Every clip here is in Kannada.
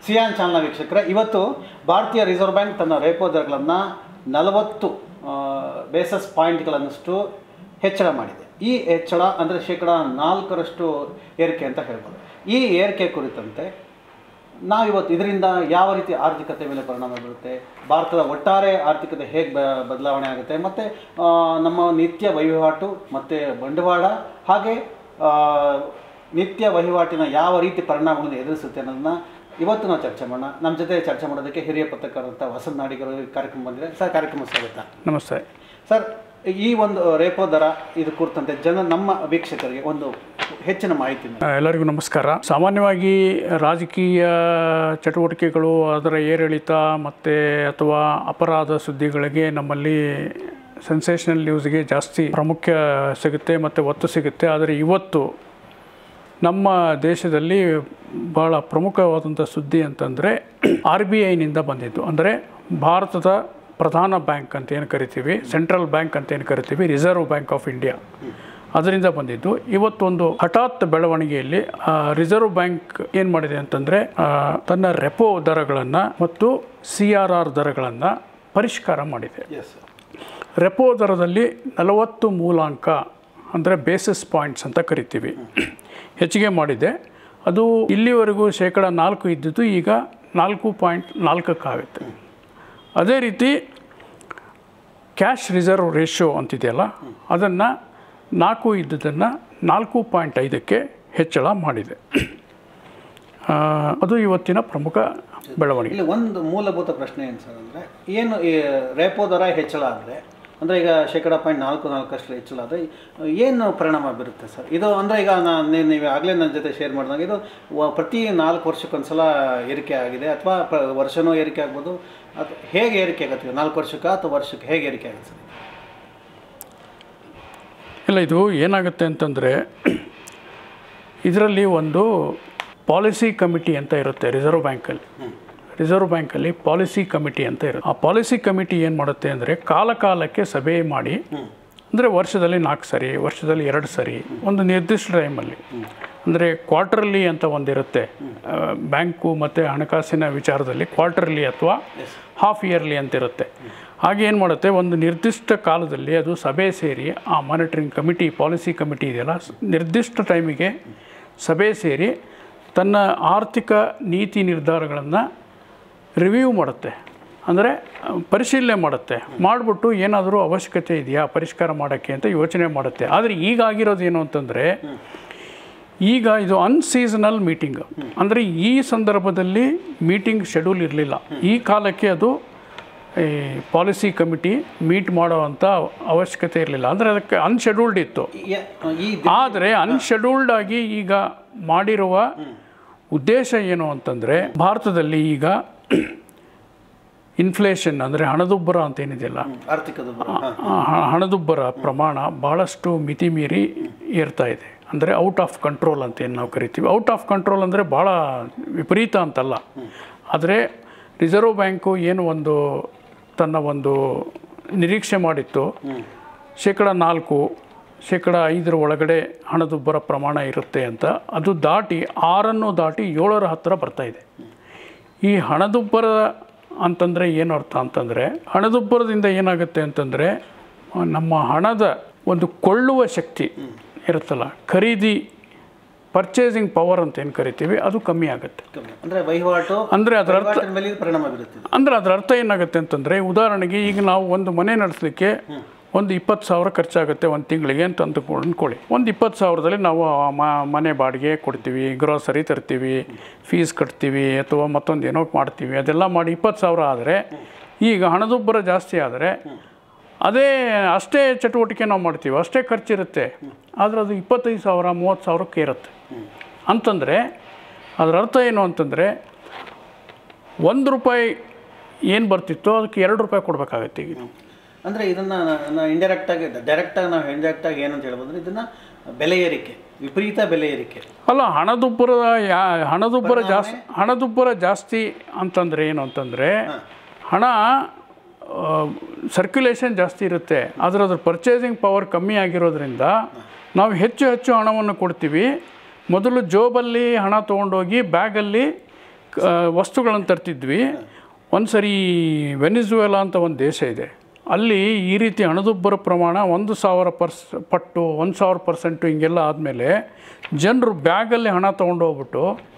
ಸಿಯಾನ್ ಚಾನಲ್ ವೀಕ್ಷಕರೇ ಇವತ್ತು ಭಾರತೀಯ ರಿಸರ್ವ್ ಬ್ಯಾಂಕ್ ತನ್ನ ರೇಪೋ ದರಗಳನ್ನು ನಲವತ್ತು ಬೇಸಸ್ ಪಾಯಿಂಟ್ಗಳನ್ನಷ್ಟು ಹೆಚ್ಚಳ ಮಾಡಿದೆ ಈ ಹೆಚ್ಚಳ ಅಂದರೆ ಶೇಕಡ ನಾಲ್ಕರಷ್ಟು ಏರಿಕೆ ಅಂತ ಹೇಳ್ಬೋದು ಈ ಏರಿಕೆ ಕುರಿತಂತೆ ನಾವಿವತ್ತು ಇದರಿಂದ ಯಾವ ರೀತಿ ಆರ್ಥಿಕತೆ ಮೇಲೆ ಪರಿಣಾಮ ಬೀರುತ್ತೆ ಭಾರತದ ಒಟ್ಟಾರೆ ಆರ್ಥಿಕತೆ ಹೇಗೆ ಬ ಬದಲಾವಣೆ ಆಗುತ್ತೆ ಮತ್ತು ನಮ್ಮ ನಿತ್ಯ ವಹಿವಾಟು ಮತ್ತು ಬಂಡವಾಳ ಹಾಗೆ ಆ, ನಿತ್ಯ ವಹಿವಾಟಿನ ಯಾವ ರೀತಿ ಪರಿಣಾಮಗಳನ್ನು ಎದುರಿಸುತ್ತೆ ಅನ್ನೋದನ್ನ ಇವತ್ತು ನಾವು ಚರ್ಚೆ ಮಾಡೋಣ ನಮ್ಮ ಜೊತೆ ಚರ್ಚೆ ಮಾಡೋದಕ್ಕೆ ಹಿರಿಯ ಪತ್ರಕರ್ತರಂಥ ವಸಂತ ನಾಡಿಗರು ಈ ಕಾರ್ಯಕ್ರಮ ಬಂದಿದೆ ಸರ್ ಕಾರ್ಯಕ್ರಮ ಸ್ವಾಗತ ನಮಸ್ತೆ ಸರ್ ಈ ಒಂದು ರೇಪೋ ದರ ಇದು ಕುರಿತಂತೆ ಜನ ನಮ್ಮ ವೀಕ್ಷಕರಿಗೆ ಒಂದು ಹೆಚ್ಚಿನ ಮಾಹಿತಿ ಆ, ಎಲ್ಲರಿಗೂ ನಮಸ್ಕಾರ ಸಾಮಾನ್ಯವಾಗಿ ರಾಜಕೀಯ ಚಟುವಟಿಕೆಗಳು ಅದರ ಏರಿಳಿತ ಮತ್ತು ಅಥವಾ ಅಪರಾಧ ಸುದ್ದಿಗಳಿಗೆ ನಮ್ಮಲ್ಲಿ ಸೆನ್ಸೇಷನಲ್ ನ್ಯೂಸ್ಗೆ ಜಾಸ್ತಿ ಪ್ರಾಮುಖ್ಯ ಸಿಗುತ್ತೆ ಮತ್ತು ಒತ್ತು ಸಿಗುತ್ತೆ ಆದರೆ ಇವತ್ತು ನಮ್ಮ ದೇಶದಲ್ಲಿ ಭಾಳ ಪ್ರಮುಖವಾದಂಥ ಸುದ್ದಿ ಅಂತಂದರೆ ಆರ್ ಬಿ ಐನಿಂದ ಬಂದಿದ್ದು ಅಂದರೆ ಭಾರತದ ಪ್ರಧಾನ ಬ್ಯಾಂಕ್ ಅಂತ ಏನು ಕರಿತೀವಿ ಸೆಂಟ್ರಲ್ ಬ್ಯಾಂಕ್ ಅಂತ ಏನು ಕರಿತೀವಿ ರಿಸರ್ವ್ ಬ್ಯಾಂಕ್ ಆಫ್ ಇಂಡಿಯಾ ಅದರಿಂದ ಬಂದಿದ್ದು ಇವತ್ತೊಂದು ಹಠಾತ್ ಬೆಳವಣಿಗೆಯಲ್ಲಿ ಆ, ರಿಸರ್ವ್ ಬ್ಯಾಂಕ್ ಏನು ಮಾಡಿದೆ ಅಂತಂದರೆ ಆ, ತನ್ನ ರೆಪೋ ದರಗಳನ್ನು ಮತ್ತು ಸಿ ಆರ್ ಆರ್ ದರಗಳನ್ನು ಪರಿಷ್ಕಾರ ಮಾಡಿದೆ ಎಸ್ ರೆಪೋ ದರದಲ್ಲಿ ನಲವತ್ತು ಮೂಲಾಂಕ ಅಂದರೆ ಬೇಸಿಸ್ ಪಾಯಿಂಟ್ಸ್ ಅಂತ ಕರಿತೀವಿ ಹೆಚ್ಚಿಗೆ ಮಾಡಿದೆ ಅದು ಇಲ್ಲಿವರೆಗೂ ಶೇಕಡ ನಾಲ್ಕು ಇದ್ದಿದ್ದು ಈಗ ನಾಲ್ಕು ಪಾಯಿಂಟ್ ನಾಲ್ಕಕ್ಕಾಗುತ್ತೆ ಅದೇ ರೀತಿ ಕ್ಯಾಶ್ ರಿಸರ್ವ್ ರೇಷಿಯೋ ಅಂತಿದೆಯಲ್ಲ ಅದನ್ನು ನಾಲ್ಕು ಇದ್ದುದನ್ನು ನಾಲ್ಕು ಪಾಯಿಂಟ್ ಐದಕ್ಕೆ ಹೆಚ್ಚಳ ಮಾಡಿದೆ ಆ, ಅದು ಇವತ್ತಿನ ಪ್ರಮುಖ ಬೆಳವಣಿಗೆ ಇಲ್ಲಿ ಒಂದು ಮೂಲಭೂತ ಪ್ರಶ್ನೆ ಏನು ಸರ್ ಅಂದರೆ ಏನು ಈ ರೇಪೋ ದರ ಹೆಚ್ಚಳ ಆದರೆ ಅಂದರೆ ಈಗ ಶೇಕಡ ಪಾಯಿಂಟ್ ನಾಲ್ಕು ನಾಲ್ಕಷ್ಟು ಹೆಚ್ಚಳ ಆದರೆ ಏನು ಪರಿಣಾಮ ಬೀರುತ್ತೆ ಸರ್ ಇದು ಅಂದರೆ ಈಗ ನಾನು ನೀವು ಆಗಲೇ ನನ್ನ ಜೊತೆ ಶೇರ್ ಮಾಡಿದಾಗ ಇದು ವ- ಪ್ರತಿ ನಾಲ್ಕು ವರ್ಷಕ್ಕೊಂದ್ಸಲ ಏರಿಕೆ ಆಗಿದೆ ಅಥವಾ ಪ್ರ ವರ್ಷನೂ ಏರಿಕೆ ಆಗ್ಬೋದು ಅಥವಾ ಹೇಗೆ ಏರಿಕೆ ಆಗುತ್ತೆ ನಾಲ್ಕು ವರ್ಷಕ್ಕೆ ಅಥವಾ ವರ್ಷಕ್ಕೆ ಹೇಗೆ ಏರಿಕೆ ಆಗುತ್ತೆ ಸರ್ ಇಲ್ಲ ಇದು ಏನಾಗುತ್ತೆ ಅಂತಂದರೆ ಇದರಲ್ಲಿ ಒಂದು ಪಾಲಿಸಿ ಕಮಿಟಿ ಅಂತ ಇರುತ್ತೆ ರಿಸರ್ವ್ ಬ್ಯಾಂಕಲ್ಲಿ ರಿಸರ್ವ್ ಬ್ಯಾಂಕಲ್ಲಿ ಪಾಲಿಸಿ ಕಮಿಟಿ ಅಂತ ಇರುತ್ತೆ ಆ ಪಾಲಿಸಿ ಕಮಿಟಿ ಏನು ಮಾಡುತ್ತೆ ಅಂದರೆ ಕಾಲ ಕಾಲಕ್ಕೆ ಸಭೆ ಮಾಡಿ ಅಂದರೆ ವರ್ಷದಲ್ಲಿ ನಾಲ್ಕು ಸರಿ ವರ್ಷದಲ್ಲಿ ಎರಡು ಸರಿ ಒಂದು ನಿರ್ದಿಷ್ಟ ಟೈಮಲ್ಲಿ ಅಂದರೆ ಕ್ವಾರ್ಟರ್ಲಿ ಅಂತ ಒಂದಿರುತ್ತೆ ಆ, ಬ್ಯಾಂಕು ಮತ್ತು ಹಣಕಾಸಿನ ವಿಚಾರದಲ್ಲಿ ಕ್ವಾರ್ಟರ್ಲಿ ಅಥವಾ ಹಾಫ್ ಇಯರ್ಲಿ ಅಂತ ಇರುತ್ತೆ ಹಾಗೆ ಏನು ಮಾಡುತ್ತೆ ಒಂದು ನಿರ್ದಿಷ್ಟ ಕಾಲದಲ್ಲಿ ಅದು ಸಭೆ ಸೇರಿ ಆ ಮಾನಿಟರಿಂಗ್ ಕಮಿಟಿ ಪಾಲಿಸಿ ಕಮಿಟಿ ಇದೆಯಲ್ಲ ಸ್- ನಿರ್ದಿಷ್ಟ ಟೈಮಿಗೆ ಸಭೆ ಸೇರಿ ತನ್ನ ಆರ್ಥಿಕ ನೀತಿ ನಿರ್ಧಾರಗಳನ್ನು ರಿವ್ಯೂ ಮಾಡುತ್ತೆ ಅಂದರೆ ಆ, ಪರಿಶೀಲನೆ ಮಾಡುತ್ತೆ ಮಾಡಿಬಿಟ್ಟು ಏನಾದರೂ ಅವಶ್ಯಕತೆ ಇದೆಯಾ ಪರಿಷ್ಕಾರ ಮಾಡೋಕ್ಕೆ ಅಂತ ಯೋಚನೆ ಮಾಡುತ್ತೆ ಆದರೆ ಈಗ ಆಗಿರೋದು ಏನು ಅಂತಂದರೆ ಈಗ ಇದು ಅನ್ಸೀಸನಲ್ ಮೀಟಿಂಗ್ ಅಂದರೆ ಈ ಸಂದರ್ಭದಲ್ಲಿ ಮೀಟಿಂಗ್ ಶೆಡ್ಯೂಲ್ ಇರಲಿಲ್ಲ ಈ ಕಾಲಕ್ಕೆ ಅದು ಈ ಪಾಲಿಸಿ ಕಮಿಟಿ ಮೀಟ್ ಮಾಡೋವಂಥ ಅವಶ್ಯಕತೆ ಇರಲಿಲ್ಲ ಅಂದರೆ ಅದಕ್ಕೆ ಅನ್ಶೆಡ್ಯೂಲ್ಡ್ ಇತ್ತು ಈ- ಈ ಆದರೆ ಅನ್ಶೆಡ್ಯೂಲ್ಡ್ ಆಗಿ ಈಗ ಮಾಡಿರುವ ಉದ್ದೇಶ ಏನು ಅಂತಂದರೆ ಭಾರತದಲ್ಲಿ ಈಗ ಇನ್ಫ್ಲೇಷನ್ ಅಂದರೆ ಹಣದುಬ್ಬರ ಅಂತ ಏನಿದೆಯಲ್ಲ ಆರ್ಥಿಕದ ಹಾಂ ಆ ಹ- ಹಣದುಬ್ಬರ ಪ್ರಮಾಣ ಭಾಳಷ್ಟು ಮಿತಿ ಮೀರಿ ಏರ್ತಾ ಇದೆ ಅಂದರೆ ಔಟ್ ಆಫ್ ಕಂಟ್ರೋಲ್ ಅಂತ ಏನು ನಾವು ಕರಿತೀವಿ ಔಟ್ ಆಫ್ ಕಂಟ್ರೋಲ್ ಅಂದರೆ ಭಾಳ ವಿಪರೀತ ಅಂತಲ್ಲ ಆದರೆ ರಿಸರ್ವ್ ಬ್ಯಾಂಕು ಏನು ಒಂದು ತನ್ನ ಒಂದು ನಿರೀಕ್ಷೆ ಮಾಡಿತ್ತು ಶೇಕಡ ನಾಲ್ಕು ಶೇಕಡ ಐದರ ಒಳಗಡೆ ಹಣದುಬ್ಬರ ಪ್ರಮಾಣ ಇರುತ್ತೆ ಅಂತ ಅದು ದಾಟಿ ಆರನ್ನು ದಾಟಿ ಏಳರ ಹತ್ತಿರ ಬರ್ತಾ ಇದೆ ಈ ಹಣದುಬ್ಬರ ಅಂತಂದರೆ ಏನು ಅರ್ಥ ಅಂತಂದರೆ ಹಣದುಬ್ಬರದಿಂದ ಏನಾಗುತ್ತೆ ಅಂತಂದರೆ ನಮ್ಮ ಹಣದ ಒಂದು ಕೊಳ್ಳುವ ಶಕ್ತಿ ಇರುತ್ತಲ್ಲ ಖರೀದಿ ಪರ್ಚೇಸಿಂಗ್ ಪವರ್ ಅಂತ ಏನು ಕರಿತೀವಿ ಅದು ಕಮ್ಮಿ ಆಗುತ್ತೆ ಕಮ್ಮಿ ಅಂದರೆ ವಹಿವಾಟು ಅಂದರೆ ಅದರ ಅರ್ಥ ವಹಿವಾಟಿನ ಮೇಲೆ ಇದು ಪರಿಣಾಮ ಬೀರುತ್ತೆ ಇದು. ಅಂದರೆ ಅದರ ಅರ್ಥ ಏನಾಗುತ್ತೆ ಅಂತಂದರೆ ಉದಾಹರಣೆಗೆ ಈಗ ನಾವು ಒಂದು ಮನೆ ನಡೆಸಲಿಕ್ಕೆ ಒಂದು ಇಪ್ಪತ್ತು ಸಾವಿರ ಖರ್ಚಾಗುತ್ತೆ ಒಂದು ತಿಂಗಳಿಗೆ ಅಂತ ಅಂದ್ಕೊ ಅಂದ್ಕೊಳ್ಳಿ ಒಂದು ಇಪ್ಪತ್ತು ಸಾವಿರದಲ್ಲಿ ನಾವು ಆ ಮ- ಮನೆ ಬಾಡಿಗೆ ಕೊಡ್ತೀವಿ ಗ್ರೋಸರಿ ತರ್ತೀವಿ ಫೀಸ್ ಕಟ್ತೀವಿ ಅಥವಾ ಮತ್ತೊಂದು ಏನೋ ಮಾಡ್ತೀವಿ ಅದೆಲ್ಲ ಮಾಡಿ ಇಪ್ಪತ್ತು ಸಾವಿರ ಆದರೆ ಈಗ ಹಣದುಬ್ಬರ ಜಾಸ್ತಿ ಆದರೆ ಅದೇ ಅಷ್ಟೇ ಚಟುವಟಿಕೆ ನಾವು ಮಾಡ್ತೀವಿ ಅಷ್ಟೇ ಖರ್ಚಿರುತ್ತೆ ಆದರೆ ಅದು ಇಪ್ಪತ್ತೈದು ಸಾವಿರ ಮೂವತ್ತು ಸಾವಿರಕ್ಕೆ ಇರುತ್ತೆ ಅಂತಂದರೆ ಅದರ ಅರ್ಥ ಏನು ಅಂತಂದರೆ ಒಂದು ರೂಪಾಯಿ ಏನು ಬರ್ತಿತ್ತೋ ಅದಕ್ಕೆ ಎರಡು ರೂಪಾಯಿ ಕೊಡಬೇಕಾಗತ್ತೆ ಈಗ ನಾವು. ಅಂದರೆ ಇದನ್ನು ಇಂಡೈರೆಕ್ಟಾಗಿ ಡೈರೆಕ್ಟಾಗಿ ನಾವು ಇಂಡೈರೆಕ್ಟಾಗಿ ಏನಂತ ಹೇಳ್ಬೋದು ಅಂದ್ರೆ ಇದನ್ನು ಬೆಲೆ ಏರಿಕೆ ವಿಪರೀತ ಬೆಲೆ ಏರಿಕೆ ಅಲ್ಲ ಹಣದುಬ್ಬರ ಯಾ ಹಣದುಬ್ಬರ ಜಾಸ್ತಿ ಹಣದುಬ್ಬರ ಜಾಸ್ತಿ ಅಂತಂದರೆ ಏನು ಅಂತಂದರೆ ಹಣ ಸರ್ಕ್ಯುಲೇಷನ್ ಜಾಸ್ತಿ ಇರುತ್ತೆ ಆದರೆ ಅದ್ರ ಪರ್ಚೇಸಿಂಗ್ ಪವರ್ ಕಮ್ಮಿ ಆಗಿರೋದ್ರಿಂದ ನಾವು ಹೆಚ್ಚು ಹೆಚ್ಚು ಹಣವನ್ನು ಕೊಡ್ತೀವಿ ಮೊದಲು ಜೋಬಲ್ಲಿ ಹಣ ತೊಗೊಂಡೋಗಿ ಬ್ಯಾಗಲ್ಲಿ ವಸ್ತುಗಳನ್ನು ತರ್ತಿದ್ವಿ ಒಂದು ಸರಿ ವೆನಿಜುವೆಲಾ ಅಂತ ಒಂದು ದೇಶ ಇದೆ ಅಲ್ಲಿ ಈ ರೀತಿ ಹಣದುಬ್ಬರ ಪ್ರಮಾಣ ಒಂದು ಸಾವಿರ ಪರ್ಸ್ ಪಟ್ಟು ಒಂದು ಸಾವಿರ ಪರ್ಸೆಂಟು ಹಿಂಗೆಲ್ಲ ಆದಮೇಲೆ ಜನರು ಬ್ಯಾಗಲ್ಲಿ ಹಣ ತೊಗೊಂಡು ಹೋಗ್ಬಿಟ್ಟು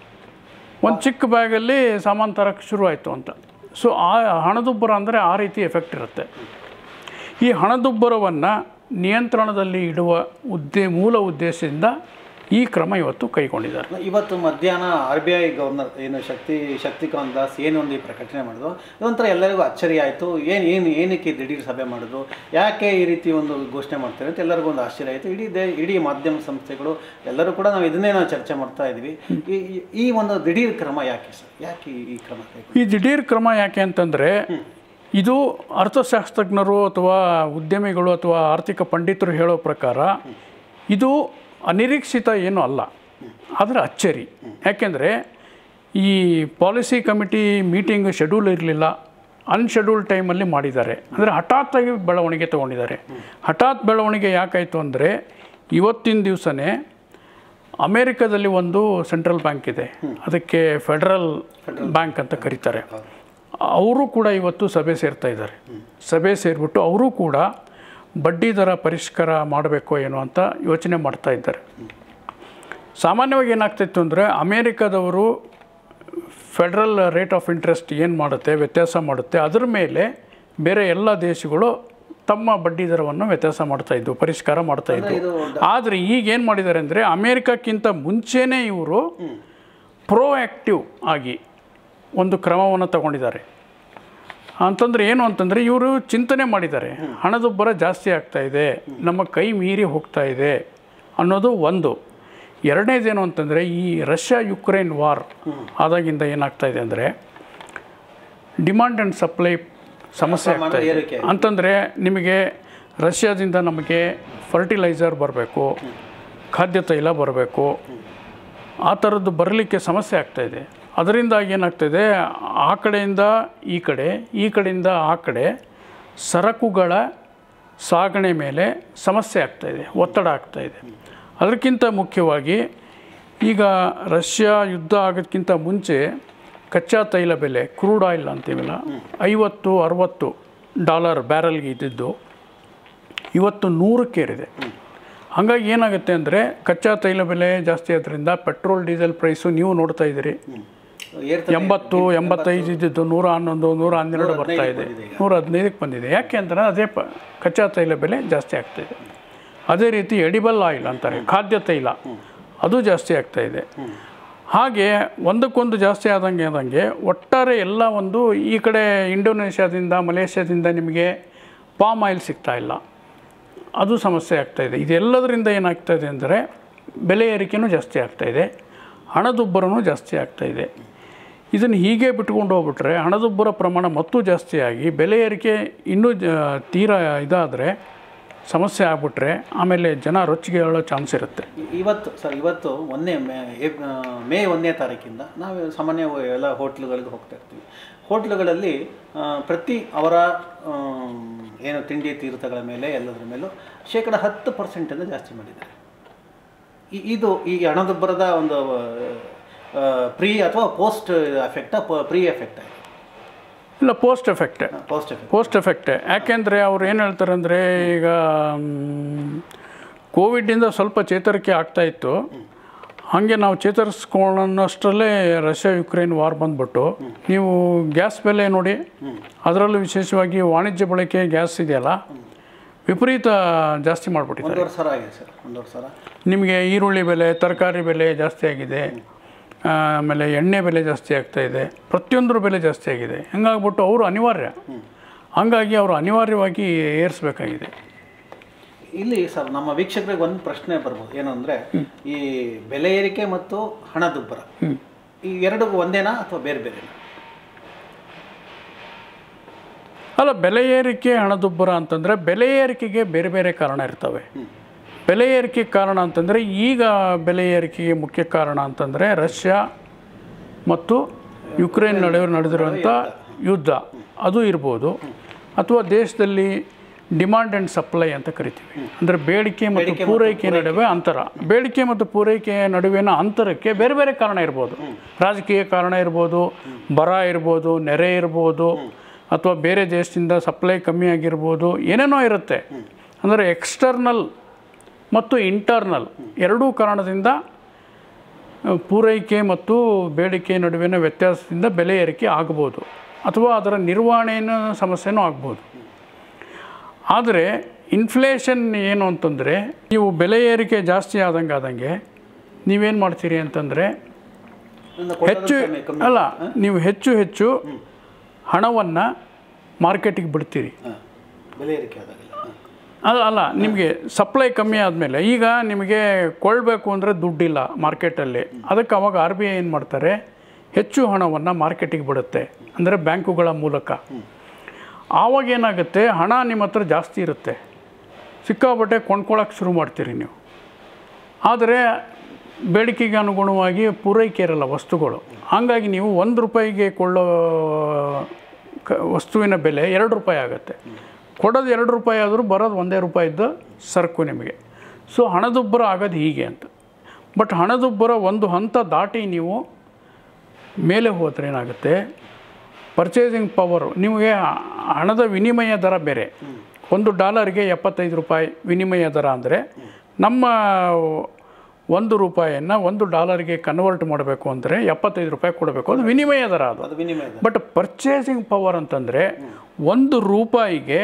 ಒಂದು ಚಿಕ್ಕ ಬ್ಯಾಗಲ್ಲಿ ಸಾಮಾನು ತರಕ್ಕೆ ಶುರುವಾಯಿತು ಅಂತ ಸೊ ಆ ಹಣದುಬ್ಬರ ಅಂದರೆ ಆ ರೀತಿ ಎಫೆಕ್ಟ್ ಇರುತ್ತೆ ಈ ಹಣದುಬ್ಬರವನ್ನು ನಿಯಂತ್ರಣದಲ್ಲಿ ಇಡುವ ಉದ್ದೇ ಮೂಲ ಉದ್ದೇಶದಿಂದ ಈ ಕ್ರಮ ಇವತ್ತು ಕೈಗೊಂಡಿದ್ದಾರೆ ಇವತ್ತು ಮಧ್ಯಾಹ್ನ ಆರ್ ಬಿ ಐ ಗವರ್ನರ್ ಏನು ಶಕ್ತಿ ಶಕ್ತಿಕಾಂತ್ ದಾಸ್ ಏನೊಂದು ಈ ಪ್ರಕಟಣೆ ಮಾಡಿದ್ರು ಇದೊಂಥರ ಎಲ್ಲರಿಗೂ ಅಚ್ಚರಿ ಆಯಿತು ಏನು ಏನು ಏನಕ್ಕೆ ದಿಢೀರ್ ಸಭೆ ಮಾಡೋದು ಯಾಕೆ ಈ ರೀತಿ ಒಂದು ಘೋಷಣೆ ಮಾಡ್ತಾರೆ ಅಂತ ಎಲ್ಲರಿಗೂ ಒಂದು ಆಶ್ಚರ್ಯ ಆಯಿತು ಇಡೀ ದೇ ಇಡೀ ಮಾಧ್ಯಮ ಸಂಸ್ಥೆಗಳು ಎಲ್ಲರೂ ಕೂಡ ನಾವು ಇದನ್ನೇ ನಾವು ಚರ್ಚೆ ಮಾಡ್ತಾ ಇದ್ವಿ ಈ ಈ- ಈ ಒಂದು ದಿಢೀರ್ ಕ್ರಮ ಯಾಕೆ ಸರ್ ಯಾಕೆ ಈ- ಈ ಕ್ರಮ ಕೈಗೊಂಡ್ರು? ಈ ದಿಢೀರ್ ಕ್ರಮ ಯಾಕೆ ಅಂತಂದರೆ ಇದು ಅರ್ಥಶಾಸ್ತ್ರಜ್ಞರು ಅಥವಾ ಉದ್ಯಮಿಗಳು ಅಥವಾ ಆರ್ಥಿಕ ಪಂಡಿತರು ಹೇಳೋ ಪ್ರಕಾರ ಇದು ಅನಿರೀಕ್ಷಿತ ಏನೂ ಅಲ್ಲ ಆದರೆ ಅಚ್ಚರಿ ಯಾಕೆಂದರೆ ಈ ಪಾಲಿಸಿ ಕಮಿಟಿ ಮೀಟಿಂಗ್ ಶೆಡ್ಯೂಲ್ ಇರಲಿಲ್ಲ ಅನ್ಶೆಡ್ಯೂಲ್ ಟೈಮಲ್ಲಿ ಮಾಡಿದ್ದಾರೆ ಅಂದರೆ ಹಠಾತ್ತಾಗಿ ಬೆಳವಣಿಗೆ ತೊಗೊಂಡಿದ್ದಾರೆ ಹಠಾತ್ ಬೆಳವಣಿಗೆ ಯಾಕಾಯಿತು ಅಂದರೆ ಇವತ್ತಿನ ದಿವಸನೇ ಅಮೇರಿಕಾದಲ್ಲಿ ಒಂದು ಸೆಂಟ್ರಲ್ ಬ್ಯಾಂಕ್ ಇದೆ ಅದಕ್ಕೆ ಫೆಡರಲ್ ಬ್ಯಾಂಕ್ ಅಂತ ಕರೀತಾರೆ ಅವರು ಕೂಡ ಇವತ್ತು ಸಭೆ ಸೇರ್ತಾ ಇದ್ದಾರೆ ಸಭೆ ಸೇರಿಬಿಟ್ಟು ಅವರು ಕೂಡ ಬಡ್ಡಿ ದರ ಪರಿಷ್ಕಾರ ಮಾಡಬೇಕು ಏನೋ ಅಂತ ಯೋಚನೆ ಮಾಡ್ತಾ ಇದ್ದಾರೆ ಸಾಮಾನ್ಯವಾಗಿ ಏನಾಗ್ತಿತ್ತು ಅಂದರೆ ಅಮೇರಿಕಾದವರು ಫೆಡ್ರಲ್ ರೇಟ್ ಆಫ್ ಇಂಟ್ರೆಸ್ಟ್ ಏನು ಮಾಡುತ್ತೆ ವ್ಯತ್ಯಾಸ ಮಾಡುತ್ತೆ ಅದರ ಮೇಲೆ ಬೇರೆ ಎಲ್ಲ ದೇಶಗಳು ತಮ್ಮ ಬಡ್ಡಿ ದರವನ್ನು ವ್ಯತ್ಯಾಸ ಮಾಡ್ತಾ ಇದ್ವು ಪರಿಷ್ಕಾರ ಮಾಡ್ತಾ ಇದ್ವು ಇದು ಆದರೆ ಈಗ ಏನು ಮಾಡಿದ್ದಾರೆ ಅಂದರೆ ಅಮೇರಿಕಕ್ಕಿಂತ ಮುಂಚೆನೇ ಇವರು ಪ್ರೋಆ್ಯಕ್ಟಿವ್ ಆಗಿ ಒಂದು ಕ್ರಮವನ್ನು ತಗೊಂಡಿದ್ದಾರೆ ಅಂತಂದರೆ ಏನು ಅಂತಂದರೆ ಇವರು ಚಿಂತನೆ ಮಾಡಿದ್ದಾರೆ ಹಣದುಬ್ಬರ ಜಾಸ್ತಿ ಆಗ್ತಾ ಇದೆ ನಮ್ಮ ಕೈ ಮೀರಿ ಹೋಗ್ತಾ ಇದೆ ಅನ್ನೋದು ಒಂದು ಎರಡನೇದೇನು ಅಂತಂದರೆ ಈ ರಷ್ಯಾ ಯುಕ್ರೇನ್ ವಾರ್ ಆದಾಗಿಂದ ಏನಾಗ್ತಾ ಇದೆ ಅಂದರೆ ಡಿಮಾಂಡ್ ಆ್ಯಂಡ್ ಸಪ್ಲೈ ಸಮಸ್ಯೆ ಆಗ್ತಾ ಇದೆ ಏರಿಕೆ ಅಂತಂದರೆ ನಿಮಗೆ ರಷ್ಯಾದಿಂದ ನಮಗೆ ಫರ್ಟಿಲೈಸರ್ ಬರಬೇಕು ಖಾದ್ಯ ತೈಲ ಬರಬೇಕು ಆ ಥರದ್ದು ಬರಲಿಕ್ಕೆ ಸಮಸ್ಯೆ ಆಗ್ತಾಯಿದೆ ಅದರಿಂದಾಗಿ ಏನಾಗ್ತಾಯಿದೆ ಆ ಕಡೆಯಿಂದ ಈ ಕಡೆ ಈ ಕಡೆಯಿಂದ ಆ ಕಡೆ ಸರಕುಗಳ ಸಾಗಣೆ ಮೇಲೆ ಸಮಸ್ಯೆ ಆಗ್ತಾಯಿದೆ ಒತ್ತಡ ಆಗ್ತಾಯಿದೆ ಅದಕ್ಕಿಂತ ಮುಖ್ಯವಾಗಿ ಈಗ ರಷ್ಯಾ ಯುದ್ಧ ಆಗೋದಕ್ಕಿಂತ ಮುಂಚೆ ಕಚ್ಚಾ ತೈಲ ಬೆಲೆ ಕ್ರೂಡ್ ಆಯಿಲ್ ಅಂತೀವಲ್ಲ ಐವತ್ತು ಅರವತ್ತು ಡಾಲರ್ ಬ್ಯಾರಲ್ಗೆ ಇದ್ದಿದ್ದು ಇವತ್ತು ನೂರಕ್ಕೇರಿದೆ ಹಾಗಾಗಿ ಏನಾಗುತ್ತೆ ಅಂದರೆ ಕಚ್ಚಾ ತೈಲ ಬೆಲೆ ಜಾಸ್ತಿ ಆದ್ರಿಂದ ಪೆಟ್ರೋಲ್ ಡೀಸೆಲ್ ಪ್ರೈಸು ನೀವು ನೋಡ್ತಾ ಇದ್ದೀರಿ ಏರ್ತಾನೆ ಎಂಬತ್ತು ಎಂಬತ್ತೈದು ಇದ್ದಿದ್ದು ನೂರ ಹನ್ನೊಂದು ನೂರ ಹನ್ನೆರಡು ಬರ್ತಾ ಇದೆ ನೂರ ಹದಿನೈದಕ್ಕೆ ಬಂದಿದೆ ಯಾಕೆ ಅಂದರೆ ಅದೇ ಪ ಕಚ್ಚಾ ತೈಲ ಬೆಲೆ ಜಾಸ್ತಿ ಆಗ್ತಾಯಿದೆ ಅದೇ ರೀತಿ ಎಡಿಬಲ್ ಆಯಿಲ್ ಅಂತಾರೆ ಖಾದ್ಯ ತೈಲ ಅದು ಜಾಸ್ತಿ ಆಗ್ತಾ ಇದೆ ಹಾಗೆ ಒಂದಕ್ಕೊಂದು ಜಾಸ್ತಿ ಆದಂಗೆ ಆದಂಗೆ ಒಟ್ಟಾರೆ ಎಲ್ಲ ಒಂದು ಈ ಕಡೆ ಇಂಡೋನೇಷ್ಯಾದಿಂದ ಮಲೇಷ್ಯಾದಿಂದ ನಿಮಗೆ ಪಾಮ್ ಆಯಿಲ್ ಸಿಗ್ತಾ ಇಲ್ಲ ಅದು ಸಮಸ್ಯೆ ಆಗ್ತಾಯಿದೆ ಇದೆಲ್ಲದರಿಂದ ಏನಾಗ್ತಾಯಿದೆ ಅಂದರೆ ಬೆಲೆ ಏರಿಕೆನೂ ಜಾಸ್ತಿ ಆಗ್ತಾಯಿದೆ ಹಣದುಬ್ಬರನೂ ಜಾಸ್ತಿ ಆಗ್ತಾಯಿದೆ ಇದನ್ನು ಹೀಗೆ ಬಿಟ್ಕೊಂಡು ಹೋಗ್ಬಿಟ್ರೆ ಹಣದುಬ್ಬರ ಪ್ರಮಾಣ ಮತ್ತೂ ಜಾಸ್ತಿ ಆಗಿ ಬೆಲೆ ಏರಿಕೆ ಇನ್ನೂ ಜ ತೀರಾ ಇದಾದರೆ ಸಮಸ್ಯೆ ಆಗ್ಬಿಟ್ರೆ ಆಮೇಲೆ ಜನ ರೊಚ್ಚಿಗೆ ಹೇಳೋ ಚಾನ್ಸ್ ಇರುತ್ತೆ ಇ- ಇವತ್ತು ಸರ್ ಇವತ್ತು ಒಂದನೇ ಮೇ ಏಪ್- ಆ, ಮೇ ಒಂದನೇ ತಾರೀಕಿಂದ ನಾವು ಸಾಮಾನ್ಯ ಎಲ್ಲ ಹೋಟ್ಲುಗಳಿಗೆ ಹೋಗ್ತಾ ಇರ್ತೀವಿ ಹೋಟ್ಲುಗಳಲ್ಲಿ ಆ, ಪ್ರತಿ ಅವರ ಆಮ್, ಏನು ತಿಂಡಿ ತೀರ್ಥಗಳ ಮೇಲೆ ಎಲ್ಲದರ ಮೇಲೂ ಶೇಕಡ ಹತ್ತು ಪರ್ಸೆಂಟನ್ನು ಜಾಸ್ತಿ ಮಾಡಿದ್ದಾರೆ ಈ ಇದು ಈ ಹಣದುಬ್ಬರದ ಒಂದು ಪ್ರೀ ಅಥವಾ ಪೋಸ್ಟ್ ಎಫೆಕ್ಟಾ ಪ್ರೀ ಎಫೆಕ್ಟ್ ಇಲ್ಲ post effect post effect post effect ಯಾಕೆಂದರೆ ಅವ್ರು ಏನು ಹೇಳ್ತಾರೆ ಅಂದರೆ ಈಗ ಕೋವಿಡ್ಡಿಂದ ಸ್ವಲ್ಪ ಚೇತರಿಕೆ ಆಗ್ತಾ ಇತ್ತು ಹಾಗೆ ನಾವು ಚೇತರಿಸ್ಕೊಳ್ಳೋಷ್ಟರಲ್ಲೇ ರಷ್ಯಾ ಯುಕ್ರೇನ್ ವಾರ್ ಬಂದ್ಬಿಟ್ಟು ನೀವು ಗ್ಯಾಸ್ ಬೆಲೆ ನೋಡಿ ಅದರಲ್ಲೂ ವಿಶೇಷವಾಗಿ ವಾಣಿಜ್ಯ ಬಳಕೆ ಗ್ಯಾಸ್ ಇದೆಯಲ್ಲ ವಿಪರೀತ ಜಾಸ್ತಿ ಮಾಡಿಬಿಟ್ಟಿದ್ದಾರೆ ಒಂದೂವರೆ ಸಾವಿರ ಆಗಿದೆ ಸರ್ ಒಂದೂವರೆ ಸಾವಿರ ನಿಮಗೆ ಈರುಳ್ಳಿ ಬೆಲೆ ತರಕಾರಿ ಬೆಲೆ ಜಾಸ್ತಿ ಆಗಿದೆ ಆಮೇಲೆ ಎಣ್ಣೆ ಬೆಲೆ ಜಾಸ್ತಿ ಆಗ್ತಾ ಇದೆ ಪ್ರತಿಯೊಂದರ ಬೆಲೆ ಜಾಸ್ತಿ ಆಗಿದೆ ಹಂಗಾಗ್ಬಿಟ್ಟು ಅವರು ಅನಿವಾರ್ಯ ಹಾಗಾಗಿ ಅವರು ಅನಿವಾರ್ಯವಾಗಿ ಏರಿಸಬೇಕಾಗಿದೆ ಇಲ್ಲಿ ಸರ್ ನಮ್ಮ ವೀಕ್ಷಕರಿಗೆ ಒಂದು ಪ್ರಶ್ನೆ ಬರ್ಬೋದು ಏನು ಅಂದರೆ ಈ ಬೆಲೆ ಏರಿಕೆ ಮತ್ತು ಹಣದುಬ್ಬರ ಈ ಎರಡು ಒಂದೇನಾ ಅಥವಾ ಬೇರೆ ಬೇರೆನಾ ಅಲ್ಲ ಬೆಲೆ ಏರಿಕೆ ಹಣದುಬ್ಬರ ಅಂತಂದರೆ ಬೆಲೆ ಏರಿಕೆಗೆ ಬೇರೆ ಬೇರೆ ಕಾರಣ ಇರ್ತವೆ ಬೆಲೆ ಏರಿಕೆ ಕಾರಣ ಅಂತಂದರೆ ಈಗ ಬೆಲೆ ಏರಿಕೆಗೆ ಮುಖ್ಯ ಕಾರಣ ಅಂತಂದರೆ ರಷ್ಯಾ ಮತ್ತು ಯುಕ್ರೇನ್ ನಡುವೆ ನಡೆದಿರುವಂಥ ಯುದ್ಧ ಅದು ಇರ್ಬೋದು ಅಥವಾ ದೇಶದಲ್ಲಿ ಡಿಮಾಂಡ್ ಆ್ಯಂಡ್ ಸಪ್ಲೈ ಅಂತ ಕರಿತೀವಿ ಅಂದರೆ ಬೇಡಿಕೆ ಮತ್ತು ಪೂರೈಕೆ ನಡುವೆ ಅಂತರ ಬೇಡಿಕೆ ಮತ್ತು ಪೂರೈಕೆ ನಡುವಿನ ಅಂತರಕ್ಕೆ ಬೇರೆ ಬೇರೆ ಕಾರಣ ಇರ್ಬೋದು ರಾಜಕೀಯ ಕಾರಣ ಇರ್ಬೋದು ಬರ ಇರ್ಬೋದು ನೆರೆ ಇರ್ಬೋದು ಅಥವಾ ಬೇರೆ ದೇಶದಿಂದ ಸಪ್ಲೈ ಕಮ್ಮಿ ಆಗಿರ್ಬೋದು ಏನೇನೋ ಇರುತ್ತೆ ಅಂದರೆ ಎಕ್ಸ್ಟರ್ನಲ್ ಮತ್ತು ಇಂಟರ್ನಲ್ ಎರಡೂ ಕಾರಣದಿಂದ ಆ, ಪೂರೈಕೆ ಮತ್ತು ಬೇಡಿಕೆ ನಡುವಿನ ವ್ಯತ್ಯಾಸದಿಂದ ಬೆಲೆ ಏರಿಕೆ ಆಗ್ಬೋದು ಅಥವಾ ಅದರ ನಿರ್ವಹಣೆಯ ಸಮಸ್ಯೆನೂ ಆಗ್ಬೋದು ಆದರೆ ಇನ್ಫ್ಲೇಷನ್ ಏನು ಅಂತಂದರೆ ನೀವು ಬೆಲೆ ಏರಿಕೆ ಜಾಸ್ತಿ ಆದಂಗೆ ಆದಂಗೆ ನೀವೇನು ಮಾಡ್ತೀರಿ ಅಂತಂದರೆ ಇನ್ನು ಕೊಡೋದು ಹೆಚ್ಚು ಕಮ್ಮಿ- ಕಮ್ಮಿ. ಅಲ್ಲ ನೀವು ಹೆಚ್ಚು ಹೆಚ್ಚು ಹಣವನ್ನು ಮಾರ್ಕೆಟಿಗೆ ಬಿಡ್ತೀರಿ ಹಾ. ಬೆಲೆ ಏರಿಕೆ ಆದಾಗಲ್ಲ ಹಾ. ಅಲ್ಲ ಅಲ್ಲ ನಿಮಗೆ ಸಪ್ಲೈ ಕಮ್ಮಿ ಆದಮೇಲೆ ಈಗ ನಿಮಗೆ ಕೊಳ್ಳಬೇಕು ಅಂದರೆ ದುಡ್ಡಿಲ್ಲ ಮಾರ್ಕೆಟಲ್ಲಿ ಅದಕ್ಕೆ ಅವಾಗ ಆರ್ ಬಿ ಐ ಏನು ಮಾಡ್ತಾರೆ ಹೆಚ್ಚು ಹಣವನ್ನು ಮಾರ್ಕೆಟಿಗೆ ಬಿಡುತ್ತೆ ಅಂದರೆ ಬ್ಯಾಂಕುಗಳ ಮೂಲಕ ಆವಾಗ ಏನಾಗುತ್ತೆ ಹಣ ನಿಮ್ಮ ಹತ್ರ ಜಾಸ್ತಿ ಇರುತ್ತೆ ಸಿಕ್ಕಾಪಟ್ಟೆ ಕೊಂಡ್ಕೊಳ್ಳೋಕೆ ಶುರು ಮಾಡ್ತೀರಿ ನೀವು ಆದರೆ ಬೇಡಿಕೆಗೆ ಅನುಗುಣವಾಗಿ ಪೂರೈಕೆ ಇರಲ್ಲ ವಸ್ತುಗಳು ಹಾಗಾಗಿ ನೀವು ಒಂದು ರೂಪಾಯಿಗೆ ಕೊಳ್ಳೋ ಕ ವಸ್ತುವಿನ ಬೆಲೆ ಎರಡು ರೂಪಾಯಿ ಆಗುತ್ತೆ ಕೊಡೋದು ಎರಡು ರೂಪಾಯಿ ಆದರೂ ಬರೋದು ಒಂದೇ ರೂಪಾಯಿದ್ದು ಸರಕು ನಿಮಗೆ ಸೊ ಹಣದುಬ್ಬರ ಆಗೋದು ಹೀಗೆ ಅಂತ ಬಟ್ ಹಣದುಬ್ಬರ ಒಂದು ಹಂತ ದಾಟಿ ನೀವು ಮೇಲೆ ಹೋದ್ರೆ ಏನಾಗುತ್ತೆ ಪರ್ಚೇಸಿಂಗ್ ಪವರು ನಿಮಗೆ ಹಣದ ವಿನಿಮಯ ದರ ಬೇರೆ ಒಂದು ಡಾಲರ್ಗೆ ಎಪ್ಪತ್ತೈದು ರೂಪಾಯಿ ವಿನಿಮಯ ದರ ಅಂದರೆ ನಮ್ಮ ಒಂದು ರೂಪಾಯಿಯನ್ನು ಒಂದು ಡಾಲರ್ಗೆ ಕನ್ವರ್ಟ್ ಮಾಡಬೇಕು ಅಂದರೆ ಎಪ್ಪತ್ತೈದು ರೂಪಾಯಿ ಕೊಡಬೇಕು ಅದು ವಿನಿಮಯ ದರ ಅದು ಅದು ವಿನಿಮಯ ದರ. ಬಟ್ ಪರ್ಚೇಸಿಂಗ್ ಪವರ್ ಅಂತಂದರೆ ಒಂದು ರೂಪಾಯಿಗೆ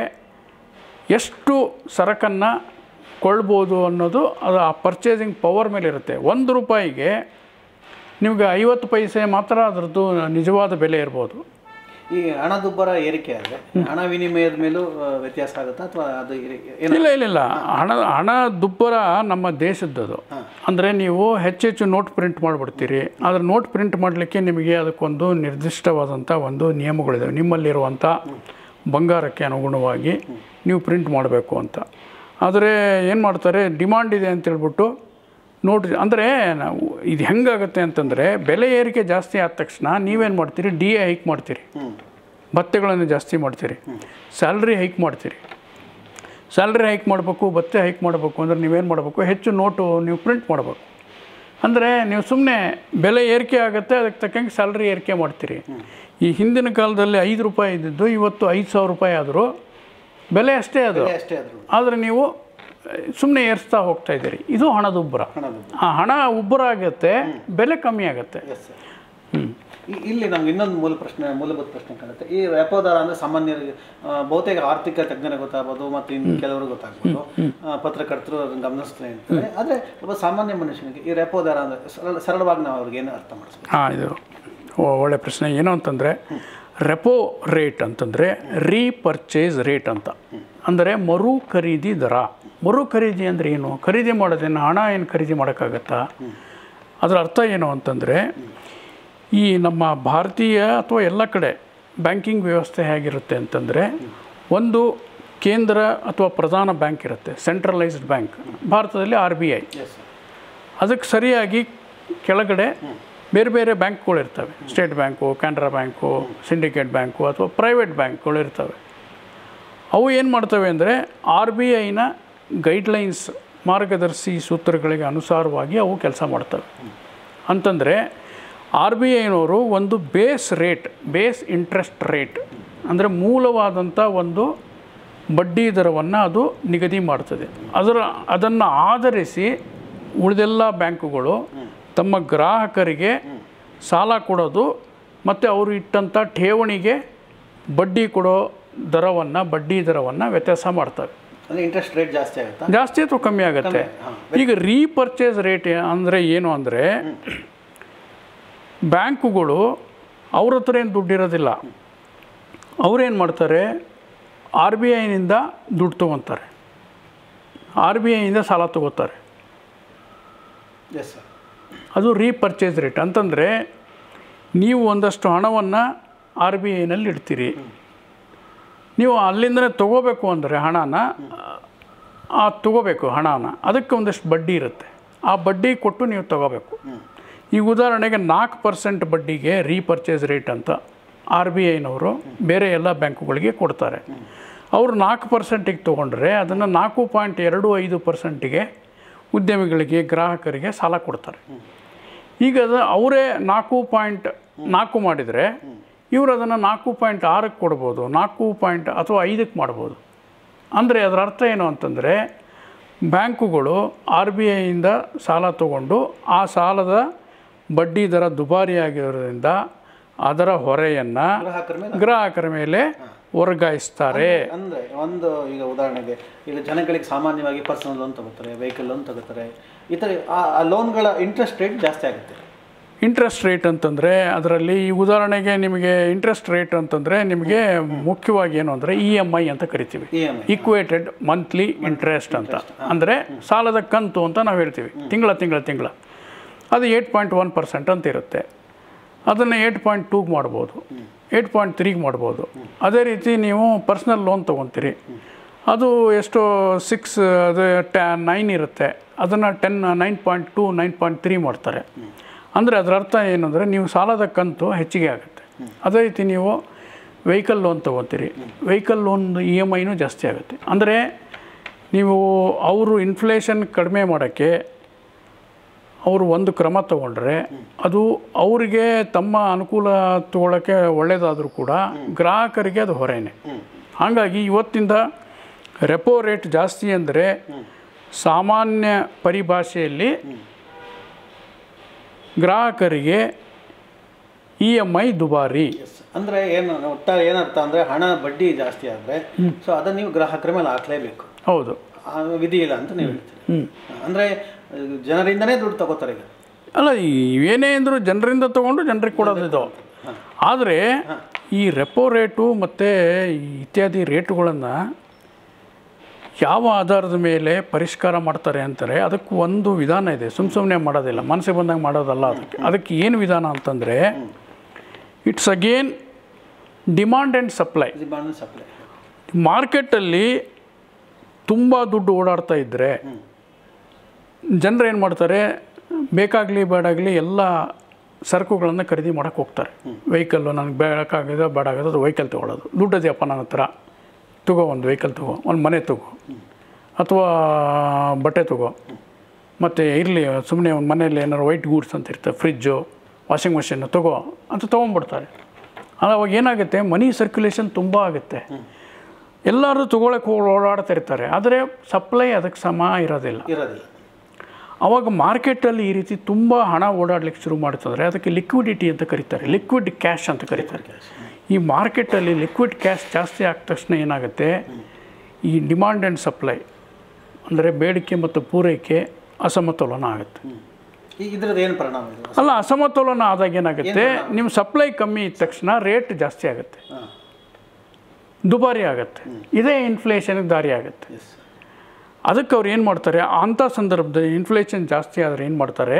ಎಷ್ಟು ಸರಕನ್ನು ಕೊಳ್ಬೋದು ಅನ್ನೋದು ಅದು ಆ ಪರ್ಚೇಸಿಂಗ್ ಪವರ್ ಮೇಲೆ ಇರುತ್ತೆ ಒಂದು ರೂಪಾಯಿಗೆ ನಿಮಗೆ ಐವತ್ತು ಪೈಸೆ ಮಾತ್ರ ಅದರದ್ದು ನಿಜವಾದ ಬೆಲೆ ಇರ್ಬೋದು ಈ ಹಣದುಬ್ಬರ ಏರಿಕೆ ಆದರೆ ಹಣ ವಿನಿಮಯದ ಮೇಲೂ ಆ, ವ್ಯತ್ಯಾಸ ಆಗುತ್ತಾ ಅಥವಾ ಅದು ಏ- ಏನು ಇಲ್ಲ ಇಲ್ಲ ಇಲ್ಲ ಹಣ ಹಣ ದುಬ್ಬರ ನಮ್ಮ ದೇಶದ್ದದು ಅಂದರೆ ನೀವು ಹೆಚ್ಚೆಚ್ಚು ನೋಟ್ ಪ್ರಿಂಟ್ ಮಾಡಿಬಿಡ್ತೀರಿ ಆದರೆ ನೋಟ್ ಪ್ರಿಂಟ್ ಮಾಡಲಿಕ್ಕೆ ನಿಮಗೆ ಅದಕ್ಕೊಂದು ನಿರ್ದಿಷ್ಟವಾದಂಥ ಒಂದು ನಿಯಮಗಳಿದ್ದಾವೆ ನಿಮ್ಮಲ್ಲಿರುವಂಥ ಬಂಗಾರಕ್ಕೆ ಅನುಗುಣವಾಗಿ ನೀವು ಪ್ರಿಂಟ್ ಮಾಡಬೇಕು ಅಂತ ಆದರೆ ಏನು ಮಾಡ್ತಾರೆ ಡಿಮಾಂಡ್ ಇದೆ ಅಂತ ಹೇಳ್ಬಿಟ್ಟು ನೋಟ್ ಅಂದರೆ ನಾವು ಇದು ಹೆಂಗಾಗುತ್ತೆ ಅಂತಂದರೆ ಬೆಲೆ ಏರಿಕೆ ಜಾಸ್ತಿ ಆದ ತಕ್ಷಣ ನೀವೇನು ಮಾಡ್ತೀರಿ ಡಿ ಎ ಹೈಕ್ ಮಾಡ್ತೀರಿ ಹ್ಮ್. ಭತ್ತೆಗಳನ್ನು ಜಾಸ್ತಿ ಮಾಡ್ತೀರಿ ಸ್ಯಾಲ್ರಿ ಹೈಕ್ ಮಾಡ್ತೀರಿ ಸ್ಯಾಲ್ರಿ ಹೈಕ್ ಮಾಡಬೇಕು ಭತ್ತೆ ಹೈಕ್ ಮಾಡಬೇಕು ಅಂದರೆ ನೀವೇನು ಮಾಡಬೇಕು ಹೆಚ್ಚು ನೋಟು ನೀವು ಪ್ರಿಂಟ್ ಮಾಡಬೇಕು ಅಂದರೆ ನೀವು ಸುಮ್ಮನೆ ಬೆಲೆ ಏರಿಕೆ ಆಗುತ್ತೆ ಅದಕ್ಕೆ ತಕ್ಕಂಗೆ ಸ್ಯಾಲ್ರಿ ಏರಿಕೆ ಮಾಡ್ತೀರಿ ಈ ಹಿಂದಿನ ಕಾಲದಲ್ಲಿ ಐದು ರೂಪಾಯಿ ಇದ್ದಿದ್ದು ಇವತ್ತು ಐದು ಸಾವಿರ ರೂಪಾಯಿ ಆದರೂ ಬೆಲೆ ಅಷ್ಟೇ ಅದು ಬೆಲೆ ಅಷ್ಟೇ ಆದರೂ ಆದರೆ ನೀವು ಸುಮ್ಮನೆ ಏರಿಸ್ತಾ ಹೋಗ್ತಾ ಇದ್ದೀರಿ ಇದು ಹಣದುಬ್ಬರ ಹಣದುಬ್ಬರ ಆ ಹಣ ಉಬ್ಬರ ಆಗುತ್ತೆ ಬೆಲೆ ಕಮ್ಮಿ ಆಗುತ್ತೆ ಎಸ್ ಸರ್ ಇಲ್ಲಿ ನಮ್ಗೆ ಇನ್ನೊಂದು ಮೂಲ ಪ್ರಶ್ನೆ ಮೂಲಭೂತ ಪ್ರಶ್ನೆ ಕಾಣುತ್ತೆ ಈ ರೆಪೋ ದರ ಅಂದರೆ ಸಾಮಾನ್ಯರಿಗೆ ಆ, ಬಹುತೇಕ ಆರ್ಥಿಕ ತಜ್ಞರಿಗೆ ಗೊತ್ತಾಗ್ಬೋದು ಮತ್ತು ಇನ್ನು ಕೆಲವರು ಗೊತ್ತಾಗ್ಬೋದು ಆ, ಪತ್ರಕರ್ತರು ಅದನ್ನು ಗಮನಿಸ್ತಾ ಇರ್ತಾರೆ ಆದರೆ ಒಬ್ಬ ಸಾಮಾನ್ಯ ಮನುಷ್ಯನಿಗೆ ಈ ರೆಪೋ ದರ ಅಂದರೆ ಸರಳ ಸರಳವಾಗಿ ನಾವು ಅವ್ರಿಗೆ ಏನು ಅರ್ಥ ಮಾಡಿಸ್ಬೇಕು ಹಾಂ ಇದು ಒ- ಒಳ್ಳೆ ಪ್ರಶ್ನೆ ಏನು ಅಂತಂದರೆ ರೆಪೋ ರೇಟ್ ಅಂತಂದರೆ ರೀಪರ್ಚೇಸ್ ರೇಟ್ ಅಂತ ಅಂದರೆ ಮರು ಖರೀದಿ ದರ ಮರು ಖರೀದಿ ಅಂದರೆ ಏನು ಖರೀದಿ ಮಾಡೋದೇನು ಹಣ ಏನು ಖರೀದಿ ಮಾಡೋಕ್ಕಾಗತ್ತಾ ಅದರ ಅರ್ಥ ಏನು ಅಂತಂದರೆ ಈ ನಮ್ಮ ಭಾರತೀಯ ಅಥವಾ ಎಲ್ಲ ಕಡೆ ಬ್ಯಾಂಕಿಂಗ್ ವ್ಯವಸ್ಥೆ ಹೇಗಿರುತ್ತೆ ಅಂತಂದರೆ ಒಂದು ಕೇಂದ್ರ ಅಥವಾ ಪ್ರಧಾನ ಬ್ಯಾಂಕ್ ಇರುತ್ತೆ ಸೆಂಟ್ರಲೈಸ್ಡ್ ಬ್ಯಾಂಕ್ ಭಾರತದಲ್ಲಿ R B I yes sir ಅದಕ್ಕೆ ಸರಿಯಾಗಿ ಕೆಳಗಡೆ ಬೇರೆ ಬೇರೆ ಬ್ಯಾಂಕ್ಗಳು ಇರ್ತವೆ state bank Canara bank syndicate bank ಅಥವಾ ಪ್ರೈವೇಟ್ ಬ್ಯಾಂಕ್ಗಳು ಇರ್ತವೆ ಅವು ಏನು ಮಾಡ್ತವೆ ಅಂದರೆ ಆರ್ ಬಿ ಐನ ಗೈಡ್ಲೈನ್ಸ್ ಮಾರ್ಗದರ್ಶಿ ಸೂತ್ರಗಳಿಗೆ ಅನುಸಾರವಾಗಿ ಅವು ಕೆಲಸ ಮಾಡ್ತವೆ ಅಂತಂದರೆ ಆರ್ ಬಿ ಐನವರು ಒಂದು base rate base interest rate ಅಂದರೆ ಮೂಲವಾದಂಥ ಒಂದು ಬಡ್ಡಿ ದರವನ್ನು ಅದು ನಿಗದಿ ಮಾಡ್ತದೆ ಅದರ ಅದನ್ನು ಆಧರಿಸಿ ಉಳಿದೆಲ್ಲ ಬ್ಯಾಂಕುಗಳು ತಮ್ಮ ಗ್ರಾಹಕರಿಗೆ ಸಾಲ ಕೊಡೋದು ಮತ್ತು ಅವರು ಇಟ್ಟಂಥ ಠೇವಣಿಗೆ ಬಡ್ಡಿ ಕೊಡೋ ದರವನ್ನು ಬಡ್ಡಿ ದರವನ್ನು ವ್ಯತ್ಯಾಸ ಮಾಡ್ತವೆ ಅಂದರೆ ಇಂಟ್ರೆಸ್ಟ್ ರೇಟ್ ಜಾಸ್ತಿ ಆಗುತ್ತಾ ಜಾಸ್ತಿ ಅಥವಾ ಕಮ್ಮಿ ಆಗುತ್ತೆ ಈಗ ರೀಪರ್ಚೇಸ್ ರೇಟ್ ಅಂದರೆ ಏನು ಅಂದರೆ ಬ್ಯಾಂಕುಗಳು ಅವ್ರ ಹತ್ರ ಏನು ದುಡ್ಡಿರೋದಿಲ್ಲ ಅವ್ರೇನು ಮಾಡ್ತಾರೆ ಆರ್ ಬಿ ಐನಿಂದ ದುಡ್ಡು ತೊಗೊತಾರೆ ಆರ್ ಬಿ ಐನಿಂದ ಸಾಲ ತೊಗೋತಾರೆ ಎಸ್ ಸರ್ ಅದು ರೀಪರ್ಚೇಸ್ ರೇಟ್ ಅಂತಂದರೆ ನೀವು ಒಂದಷ್ಟು ಹಣವನ್ನು ಆರ್ ಬಿ ಐನಲ್ಲಿ ಇಡ್ತೀರಿ ನೀವು ಅಲ್ಲಿಂದಲೇ ತೊಗೋಬೇಕು ಅಂದರೆ ಹಣನ ಆ ತೊಗೋಬೇಕು ಹಣನ ಅದಕ್ಕೆ ಒಂದಷ್ಟು ಬಡ್ಡಿ ಇರುತ್ತೆ ಆ ಬಡ್ಡಿ ಕೊಟ್ಟು ನೀವು ತೊಗೋಬೇಕು ಈಗ ಉದಾಹರಣೆಗೆ ನಾಲ್ಕು ಪರ್ಸೆಂಟ್ ಬಡ್ಡಿಗೆ ರೀಪರ್ಚೇಸ್ ರೇಟ್ ಅಂತ ಆರ್ ಬಿ ಐನವರು ಬೇರೆ ಎಲ್ಲ ಬ್ಯಾಂಕುಗಳಿಗೆ ಕೊಡ್ತಾರೆ ಅವರು ನಾಲ್ಕು ಪರ್ಸೆಂಟಿಗೆ ತೊಗೊಂಡ್ರೆ ಅದನ್ನು ನಾಲ್ಕು ಪಾಯಿಂಟ್ ಎರಡು ಐದು ಪರ್ಸೆಂಟಿಗೆ ಉದ್ಯಮಿಗಳಿಗೆ ಗ್ರಾಹಕರಿಗೆ ಸಾಲ ಕೊಡ್ತಾರೆ ಈಗ ಅದು ಅವರೇ ನಾಲ್ಕು ಪಾಯಿಂಟ್ ನಾಲ್ಕು ಮಾಡಿದರೆ ಇವರು ಅದನ್ನು ನಾಲ್ಕು ಪಾಯಿಂಟ್ ಆರಕ್ಕೆ ಕೊಡ್ಬೋದು ನಾಲ್ಕು ಪಾಯಿಂಟ್ ಅಥವಾ ಐದಕ್ಕೆ ಮಾಡ್ಬೋದು ಅಂದರೆ ಅದರ ಅರ್ಥ ಏನು ಅಂತಂದರೆ ಬ್ಯಾಂಕುಗಳು ಆರ್ ಬಿ ಐಯಿಂದ ಸಾಲ ತಗೊಂಡು ಆ ಸಾಲದ ಬಡ್ಡಿ ದರ ದುಬಾರಿಯಾಗಿರೋದ್ರಿಂದ ಅದರ ಹೊರೆಯನ್ನು ಗ್ರಾಹಕರ ಮೇಲೆ ಗ್ರಾಹಕರ ಮೇಲೆ ವರ್ಗಾಯಿಸ್ತಾರೆ ಅಂದರೆ ಒಂದು ಈಗ ಉದಾಹರಣೆಗೆ ಈಗ ಜನಗಳಿಗೆ ಸಾಮಾನ್ಯವಾಗಿ ಪರ್ಸನಲ್ ಲೋನ್ ತಗೋತಾರೆ ವೆಹಿಕಲ್ ಲೋನ್ ತಗೋತಾರೆ ಈ ಥರ ಆ- ಆ ಲೋನ್ಗಳ ಇಂಟ್ರೆಸ್ಟ್ ರೇಟ್ ಜಾಸ್ತಿ ಆಗುತ್ತೆ ಇಂಟ್ರೆಸ್ಟ್ ರೇಟ್ ಅಂತಂದರೆ ಅದರಲ್ಲಿ ಈ ಉದಾಹರಣೆಗೆ ನಿಮಗೆ ಇಂಟ್ರೆಸ್ಟ್ ರೇಟ್ ಅಂತಂದರೆ ನಿಮಗೆ ಮುಖ್ಯವಾಗಿ ಏನು ಅಂದರೆ ಇ ಎಮ್ ಐ ಅಂತ ಕರಿತೀವಿ E M I equated monthly interest ಅಂತ ಅಂದರೆ ಸಾಲದ ಕಂತು ಅಂತ ನಾವು ಹೇಳ್ತೀವಿ ತಿಂಗಳ ತಿಂಗಳ ತಿಂಗಳ ಅದು ಏಯ್ಟ್ ಪಾಯಿಂಟ್ ಒನ್ ಪರ್ಸೆಂಟ್ ಅಂತ ಇರುತ್ತೆ ಅದನ್ನು ಏಯ್ಟ್ ಪಾಯಿಂಟ್ ಟೂಗೆ ಮಾಡ್ಬೋದು ಏಯ್ಟ್ ಪಾಯಿಂಟ್ ತ್ರೀಗೆ ಮಾಡ್ಬೋದು ಅದೇ ರೀತಿ ನೀವು ಪರ್ಸ್ನಲ್ ಲೋನ್ ತೊಗೊತೀರಿ ಅದು ಎಷ್ಟೋ ಸಿಕ್ಸ್ ಅದು ಟ್ಯಾ ನೈನ್ ಇರುತ್ತೆ ಅದನ್ನು ten nine point two nine point three ಮಾಡ್ತಾರೆ ಅಂದರೆ ಅದರ ಅರ್ಥ ಏನು ಅಂದರೆ ನೀವು ಸಾಲದ ಕಂತು ಹೆಚ್ಚಿಗೆ ಆಗುತ್ತೆ ಅದೇ ರೀತಿ ನೀವು ವೆಹಿಕಲ್ ಲೋನ್ ತೊಗೊತೀರಿ ವೆಹಿಕಲ್ ಲೋನ್ ಇ ಎಮ್ ಐನೂ ಜಾಸ್ತಿ ಆಗುತ್ತೆ ಅಂದರೆ ನೀವು ಅವರು ಇನ್ಫ್ಲೇಷನ್ ಕಡಿಮೆ ಮಾಡೋಕ್ಕೆ ಅವರು ಒಂದು ಕ್ರಮ ತಗೊಂಡ್ರೆ ಅದು ಅವರಿಗೆ ತಮ್ಮ ಅನುಕೂಲ ತಗೊಳ್ಳೋಕ್ಕೆ ಒಳ್ಳೆಯದಾದರೂ ಕೂಡ ಗ್ರಾಹಕರಿಗೆ ಅದು ಹೊರೆನೇ ಹಾಗಾಗಿ ಇವತ್ತಿಂದ ರೆಪೋ ರೇಟ್ ಜಾಸ್ತಿ ಅಂದರೆ ಸಾಮಾನ್ಯ ಪರಿಭಾಷೆಯಲ್ಲಿ ಗ್ರಾಹಕರಿಗೆ ಇ ಎಮ್ ಐ ದುಬಾರಿ ಎಸ್ ಅಂದರೆ ಏನು ಒಟ್ಟಾರೆ ಏನರ್ಥ ಅಂದರೆ ಹಣ ಬಡ್ಡಿ ಜಾಸ್ತಿ ಆದರೆ ಸೊ ಅದನ್ನು ನೀವು ಗ್ರಾಹಕರ ಮೇಲೆ ಹಾಕಲೇಬೇಕು ಹೌದು ಆ ವಿಧಿ ಇಲ್ಲ ಅಂತ ನೀವು ಹೇಳ್ತೀರಿ ಅಂದರೆ ಜನರಿಂದನೇ ದುಡ್ಡು ತಗೋತಾರೆ ಈಗ ಅಲ್ಲ ಈ- ಏನೇ ಅಂದರೂ ಜನರಿಂದ ತೊಗೊಂಡು ಜನರಿಗೆ ಕೊಡೋದು ಇದು ಆದರೆ ಈ ರೆಪೋ ರೇಟು ಮತ್ತು ಇತ್ಯಾದಿ ರೇಟುಗಳನ್ನು ಯಾವ ಆಧಾರದ ಮೇಲೆ ಪರಿಷ್ಕಾರ ಮಾಡ್ತಾರೆ ಅಂತಾರೆ ಅದಕ್ಕೆ ಒಂದು ವಿಧಾನ ಇದೆ ಸುಮ್ಮ ಸುಮ್ಮನೆ ಮಾಡೋದಿಲ್ಲ ಮನಸ್ಸಿಗೆ ಬಂದಾಗ ಮಾಡೋದಲ್ಲ ಅದಕ್ಕೆ ಅದಕ್ಕೆ ಏನು ವಿಧಾನ ಅಂತಂದರೆ it's again demand and supply demand supply ಮಾರ್ಕೆಟಲ್ಲಿ ತುಂಬ ದುಡ್ಡು ಓಡಾಡ್ತಾ ಇದ್ದರೆ ಜನರು ಏನು ಮಾಡ್ತಾರೆ ಬೇಕಾಗಲಿ ಬೇಡಾಗಲಿ ಎಲ್ಲ ಸರಕುಗಳನ್ನು ಖರೀದಿ ಮಾಡೋಕ್ಕೆ ಹೋಗ್ತಾರೆ ವೆಹಿಕಲ್ಲು ನನಗೆ ಬೇಕಾಗಿದೆ ಬೇಡ ಆಗೋದು ಅದು ವೆಹಿಕಲ್ ತೊಗೊಳೋದು ದುಡ್ಡದೆಯಪ್ಪ ನನ್ನ ಹತ್ರ ತಗೋ ಒಂದು ವೆಹಿಕಲ್ ತಗೋ ಒಂದು ಮನೆ ತಗೋ ಅಥವಾ ಬಟ್ಟೆ ತಗೋ ಮತ್ತು ಇರಲಿ ಸುಮ್ಮನೆ ಒಂದು ಮನೇಲಿ ಏನಾರು ವೈಟ್ ಗೂಡ್ಸ್ ಅಂತ ಇರ್ತವೆ ಫ್ರಿಜ್ಜು ವಾಷಿಂಗ್ ಮಷಿನ್ನು ತಗೋ ಅಂತ ತೊಗೊಂಡ್ಬಿಡ್ತಾರೆ ಅವಾಗ ಏನಾಗುತ್ತೆ ಮನಿ ಸರ್ಕ್ಯುಲೇಷನ್ ತುಂಬ ಆಗುತ್ತೆ ಎಲ್ಲರೂ ತೊಗೊಳಕ್ಕೆ ಹೋಗಿ ಓಡಾಡ್ತಾ ಇರ್ತಾರೆ ಆದರೆ ಸಪ್ಲೈ ಅದಕ್ಕೆ ಸಮ ಇರೋದಿಲ್ಲ ಇರೋದಿಲ್ಲ ಆವಾಗ ಮಾರ್ಕೆಟಲ್ಲಿ ಈ ರೀತಿ ತುಂಬ ಹಣ ಓಡಾಡ್ಲಿಕ್ಕೆ ಶುರು ಮಾಡ್ತಂದರೆ ಅದಕ್ಕೆ ಲಿಕ್ವಿಡಿಟಿ ಅಂತ ಕರೀತಾರೆ ಲಿಕ್ವಿಡ್ ಕ್ಯಾಶ್ ಅಂತ ಕರೀತಾರೆ ಈ ಮಾರ್ಕೆಟಲ್ಲಿ ಲಿಕ್ವಿಡ್ ಕ್ಯಾಶ್ ಜಾಸ್ತಿ ಆದ ತಕ್ಷಣ ಏನಾಗುತ್ತೆ ಈ ಡಿಮಾಂಡ್ ಆ್ಯಂಡ್ ಸಪ್ಲೈ ಅಂದರೆ ಬೇಡಿಕೆ ಮತ್ತು ಪೂರೈಕೆ ಅಸಮತೋಲನ ಆಗುತ್ತೆ ಈ ಇದ್ರದ್ದು ಏನು ಪರಿಣಾಮ ಇದು ಅಲ್ಲ ಅಸಮತೋಲನ ಆದಾಗ ಏನಾಗುತ್ತೆ ನಿಮ್ಮ ಸಪ್ಲೈ ಕಮ್ಮಿ ಇದ್ದ ತಕ್ಷಣ ರೇಟ್ ಜಾಸ್ತಿ ಆಗುತ್ತೆ ಹಾಂ ದುಬಾರಿ ಆಗುತ್ತೆ ಇದೇ ಇನ್ಫ್ಲೇಷನ್ಗೆ ದಾರಿ ಆಗುತ್ತೆ ಎಸ್ ಅದಕ್ಕೆ ಅವ್ರು ಏನು ಮಾಡ್ತಾರೆ ಅಂಥ ಸಂದರ್ಭದಲ್ಲಿ ಇನ್ಫ್ಲೇಷನ್ ಜಾಸ್ತಿ ಆದರೆ ಏನು ಮಾಡ್ತಾರೆ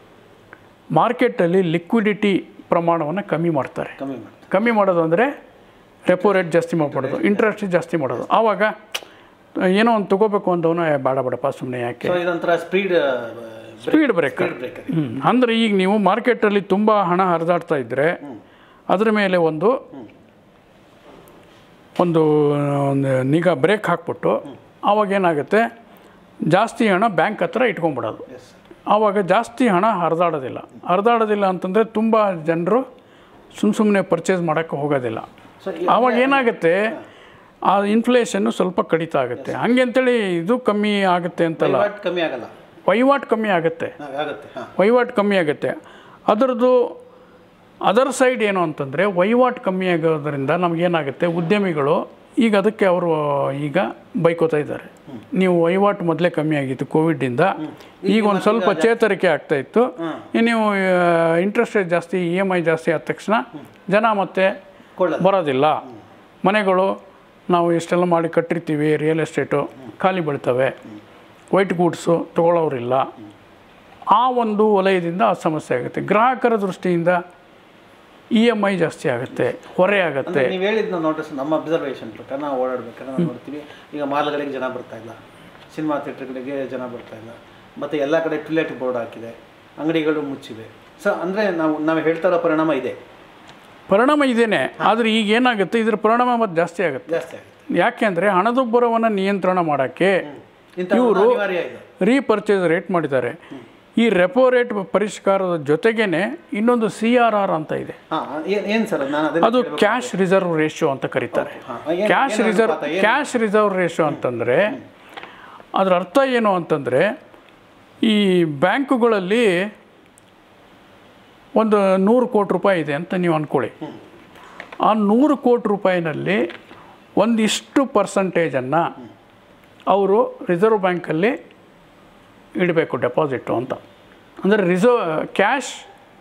ಮಾರ್ಕೆಟಲ್ಲಿ ಲಿಕ್ವಿಡಿಟಿ ಪ್ರಮಾಣವನ್ನು ಕಮ್ಮಿ ಮಾಡ್ತಾರೆ ಕಮ್ಮಿ ಮಾಡ್ತಾರೆ ಕಮ್ಮಿ ಮಾಡೋದು ಅಂದರೆ ರೆಪೋ ರೇಟ್ ಜಾಸ್ತಿ ಮಾಡ್ಬಿಡೋದು ಇಂಟ್ರೆಸ್ಟ್ ಜಾಸ್ತಿ ಮಾಡೋದು ಆವಾಗ ಏನೋ ಒಂದು ತೊಗೋಬೇಕು ಅಂದವನು "ಏ, ಬೇಡ ಬೇಡಪ್ಪ ಸುಮ್ಮನೆ ಯಾಕೆ ಸೊ ಇದೊಂಥರ speed speed breaker speed breaker ಹ್ಞೂ ಅಂದರೆ ಈಗ ನೀವು ಮಾರ್ಕೆಟಲ್ಲಿ ತುಂಬ ಹಣ ಹರಿದಾಡ್ತಾ ಇದ್ದರೆ ಅದ್ರ ಮೇಲೆ ಒಂದು ಒಂದು ಒಂದು ನಿಗಾ ಬ್ರೇಕ್ ಹಾಕ್ಬಿಟ್ಟು ಆವಾಗ ಏನಾಗುತ್ತೆ ಜಾಸ್ತಿ ಹಣ ಬ್ಯಾಂಕ್ ಹತ್ರ ಇಟ್ಕೊಂಡ್ಬಿಡೋದು ಎಸ್ ಆವಾಗ ಜಾಸ್ತಿ ಹಣ ಹರಿದಾಡೋದಿಲ್ಲ ಹರಿದಾಡೋದಿಲ್ಲ ಅಂತಂದರೆ ತುಂಬ ಜನರು ಸುಮ್ಮ ಸುಮ್ಮನೆ ಪರ್ಚೇಸ್ ಮಾಡೋಕ್ಕೆ ಹೋಗೋದಿಲ್ಲ ಸೊ ಆವಾಗ ಏನಾಗುತ್ತೆ ಆ ಇನ್ಫ್ಲೇಷನ್ನು ಸ್ವಲ್ಪ ಕಡಿತ ಆಗುತ್ತೆ ಹಂಗೆ ಅಂತೇಳಿ ಇದು ಕಮ್ಮಿ ಆಗುತ್ತೆ ಅಂತಲ್ಲ ವಹಿವಾಟು ಕಮ್ಮಿ ಆಗಲ್ಲ ವಹಿವಾಟು ಕಮ್ಮಿ ಆಗುತ್ತೆ ಹಾ, ಆಗುತ್ತೆ ಹಾಂ ವಹಿವಾಟು ಕಮ್ಮಿ ಆಗುತ್ತೆ ಅದರದ್ದು ಅದರ್ ಸೈಡ್ ಏನು ಅಂತಂದರೆ ವಹಿವಾಟು ಕಮ್ಮಿ ಆಗೋದ್ರಿಂದ ನಮಗೇನಾಗುತ್ತೆ ಉದ್ಯಮಿಗಳು ಈಗ ಅದಕ್ಕೆ ಅವರು ಈಗ ಬೈಕೋತಾ ಇದ್ದಾರೆ ನೀವು ವಹಿವಾಟು ಮೊದಲೇ ಕಮ್ಮಿ ಆಗಿತ್ತು ಕೋವಿಡ್ಡಿಂದ ಈಗ ಒಂದು ಸ್ವಲ್ಪ ಚೇತರಿಕೆ ಆಗ್ತಾ ಇತ್ತು ಈ ನೀವು ಇಂಟ್ರೆಸ್ಟ್ ರೇಟ್ ಜಾಸ್ತಿ ಇ ಎಮ್ ಐ ಜಾಸ್ತಿ ಆದ ತಕ್ಷಣ ಜನ ಮತ್ತೆ ಕೊಳ್ಳಲ್ಲ ಬರೋದಿಲ್ಲ ಮನೆಗಳು ನಾವು ಇಷ್ಟೆಲ್ಲ ಮಾಡಿ ಕಟ್ಟಿರ್ತೀವಿ ರಿಯಲ್ ಎಸ್ಟೇಟು ಖಾಲಿ ಬೀಳ್ತವೆ ವೈಟ್ ಗೂಡ್ಸು ತೊಗೊಳ್ಳೋರಿಲ್ಲ ಆ ಒಂದು ವಲಯದಿಂದ ಆ ಸಮಸ್ಯೆ ಆಗುತ್ತೆ ಗ್ರಾಹಕರ ದೃಷ್ಟಿಯಿಂದ ಇ ಎಮ್ ಐ ಜಾಸ್ತಿ ಆಗುತ್ತೆ ಹೊರೆ ಆಗುತ್ತೆ ಅಂದ್ರೆ ನೀವು ಹೇಳಿದ್ನ ನೋಟಿಸ್ ನಮ್ಮ ಅಬ್ಸರ್ವೇಷನ್ ಪ್ರಕಾರ ನಾವು ಓಡಾಡ್ಬೇಕಾದ್ರೆ ನಾವು ನೋಡ್ತೀವಿ ಈಗ ಮಾಲ್ಗಳಿಗೆ ಜನ ಬರ್ತಾ ಇಲ್ಲ ಸಿನಿಮಾ ಥಿಯೇಟರ್ಗಳಿಗೆ ಜನ ಬರ್ತಾ ಇಲ್ಲ ಮತ್ತು ಎಲ್ಲ ಕಡೆ ಟುಲೆಟ್ ಬೋರ್ಡ್ ಹಾಕಿದೆ ಅಂಗಡಿಗಳು ಮುಚ್ಚಿವೆ ಸೊ ಅಂದರೆ ನಾವು ನಾವು ಹೇಳ್ತಾ ಇರೋ ಪರಿಣಾಮ ಇದೆ ಪರಿಣಾಮ ಇದೇನೆ ಆದರೆ ಈಗ ಏನಾಗುತ್ತೆ ಇದ್ರ ಪರಿಣಾಮ ಮತ್ತೆ ಜಾಸ್ತಿ ಆಗುತ್ತೆ ಜಾಸ್ತಿ ಆಗುತ್ತೆ ಯಾಕೆಂದರೆ ಹಣದುಬ್ಬರವನ್ನು ನಿಯಂತ್ರಣ ಮಾಡೋಕ್ಕೆ ಇಂಥ ಅನಿವಾರ್ಯ ಇದೆ ರೀಪರ್ಚೇಸ್ ರೇಟ್ ಮಾಡಿದ್ದಾರೆ ಈ ರೆಪೋ ರೇಟ್ ಪರಿಷ್ಕಾರದ ಜೊತೆಗೇನೆ ಇನ್ನೊಂದು ಸಿ ಆರ್ ಆರ್ ಅಂತ ಇದೆ ಹಾಂ ಏನು ಸರ್ ನಾನು ಅದನ್ನ ಅದು ಕ್ಯಾಶ್ ರಿಸರ್ವ್ ರೇಷಿಯೋ ಅಂತ ಕರೀತಾರೆ ಹಾ, ಏನ್- ಕ್ಯಾಶ್ ಏನು ರಿಸರ್ವ್ ಅನುಪಾತ? ಏನು? ಕ್ಯಾಶ್ ರಿಸರ್ವ್ ರೇಷಿಯೋ ಅಂತಂದರೆ ಅದರ ಅರ್ಥ ಏನು ಅಂತಂದರೆ ಈ ಬ್ಯಾಂಕುಗಳಲ್ಲಿ ಒಂದು ನೂರು ಕೋಟಿ ರೂಪಾಯಿ ಇದೆ ಅಂತ ನೀವು ಅಂದ್ಕೊಳ್ಳಿ ಆ ನೂರು ಕೋಟಿ ರೂಪಾಯಿನಲ್ಲಿ ಒಂದಿಷ್ಟು ಪರ್ಸಂಟೇಜನ್ನು ಅವರು ರಿಸರ್ವ್ ಬ್ಯಾಂಕಲ್ಲಿ ಇಡಬೇಕು ಡೆಪಾಸಿಟ್ಟು ಅಂತ ಅಂದರೆ ರಿಸರ್ವ್ ಕ್ಯಾಶ್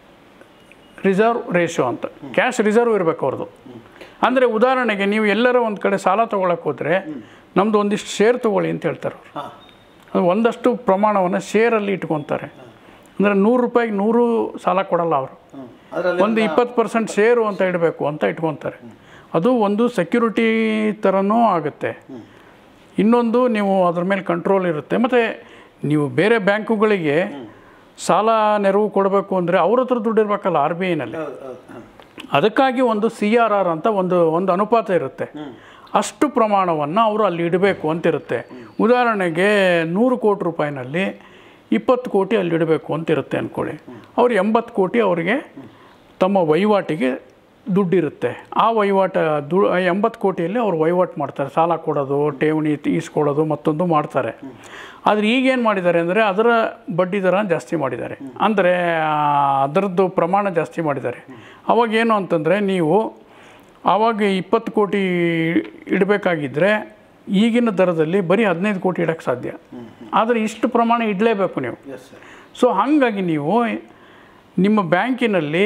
ರಿಸರ್ವ್ ರೇಷಿಯೋ ಅಂತ ಕ್ಯಾಶ್ ರಿಸರ್ವ್ ಇರಬೇಕು ಅವ್ರದ್ದು ಅಂದರೆ ಉದಾಹರಣೆಗೆ ನೀವು ಎಲ್ಲರ ಒಂದು ಕಡೆ ಸಾಲ ತೊಗೊಳಕ್ಕೆ ಹೋದರೆ ನಮ್ಮದು ಒಂದಿಷ್ಟು ಶೇರ್ ತೊಗೊಳ್ಳಿ ಅಂತ ಹೇಳ್ತಾರೆ ಅವ್ರು ಹಾಂ ಅದು ಒಂದಷ್ಟು ಪ್ರಮಾಣವನ್ನು ಶೇರಲ್ಲಿ ಇಟ್ಕೊತಾರೆ ಅಂದರೆ ನೂರು ರೂಪಾಯಿಗೆ ನೂರು ಸಾಲ ಕೊಡಲ್ಲ ಅವರು ಅದರಲ್ಲಿ ಒಂದು ಇಪ್ಪತ್ತು ಪರ್ಸೆಂಟ್ ಶೇರು ಅಂತ ಇಡಬೇಕು ಅಂತ ಇಟ್ಕೊತಾರೆ ಅದು ಒಂದು ಸೆಕ್ಯೂರಿಟಿ ಥರನೂ ಆಗುತ್ತೆ ಇನ್ನೊಂದು ನೀವು ಅದ್ರ ಮೇಲೆ ಕಂಟ್ರೋಲ್ ಇರುತ್ತೆ ಮತ್ತು ನೀವು ಬೇರೆ ಬ್ಯಾಂಕುಗಳಿಗೆ ಸಾಲ ನೆರವು ಕೊಡಬೇಕು ಅಂದರೆ ಅವ್ರ ಹತ್ರ ದುಡ್ಡು ಇರಬೇಕಲ್ಲ ಆರ್ ಬಿ ಐನಲ್ಲಿ ಹೌದು ಹೌದು ಹಾಂ ಅದಕ್ಕಾಗಿ ಒಂದು ಸಿ ಆರ್ ಆರ್ ಅಂತ ಒಂದು ಒಂದು ಅನುಪಾತ ಇರುತ್ತೆ ಅಷ್ಟು ಪ್ರಮಾಣವನ್ನು ಅವರು ಅಲ್ಲಿ ಇಡಬೇಕು ಅಂತಿರುತ್ತೆ ಉದಾಹರಣೆಗೆ ನೂರು ಕೋಟಿ ರೂಪಾಯಿನಲ್ಲಿ ಇಪ್ಪತ್ತು ಕೋಟಿ ಅಲ್ಲಿ ಇಡಬೇಕು ಅಂತಿರುತ್ತೆ ಅಂದ್ಕೊಳ್ಳಿ ಅವ್ರು ಎಂಬತ್ತು ಕೋಟಿ ಅವರಿಗೆ ತಮ್ಮ ವಹಿವಾಟಿಗೆ ದುಡ್ಡಿರುತ್ತೆ ಆ ವಹಿವಾಟ ದು ಎಂಬತ್ತು ಕೋಟಿಯಲ್ಲಿ ಅವ್ರು ವಹಿವಾಟು ಮಾಡ್ತಾರೆ ಸಾಲ ಕೊಡೋದು ಠೇವಣಿ ಈಸ್ಕೊಳ್ಳೋದು ಮತ್ತೊಂದು ಮಾಡ್ತಾರೆ ಆದರೆ ಈಗೇನು ಮಾಡಿದ್ದಾರೆ ಅಂದರೆ ಅದರ ಬಡ್ಡಿ ದರ ಜಾಸ್ತಿ ಮಾಡಿದ್ದಾರೆ ಅಂದರೆ ಅದರದ್ದು ಪ್ರಮಾಣ ಜಾಸ್ತಿ ಮಾಡಿದ್ದಾರೆ ಅವಾಗ ಏನು ಅಂತಂದರೆ ನೀವು ಆವಾಗ ಇಪ್ಪತ್ತು ಕೋಟಿ ಇಡಬೇಕಾಗಿದ್ದರೆ ಈಗಿನ ದರದಲ್ಲಿ ಬರೀ ಹದಿನೈದು ಕೋಟಿ ಇಡೋಕ್ಕೆ ಸಾಧ್ಯ ಆದರೆ ಇಷ್ಟು ಪ್ರಮಾಣ ಇಡಲೇಬೇಕು ನೀವು ಎಸ್ ಸರ್ ಸೊ ಹಾಗಾಗಿ ನೀವು ನಿಮ್ಮ ಬ್ಯಾಂಕಿನಲ್ಲಿ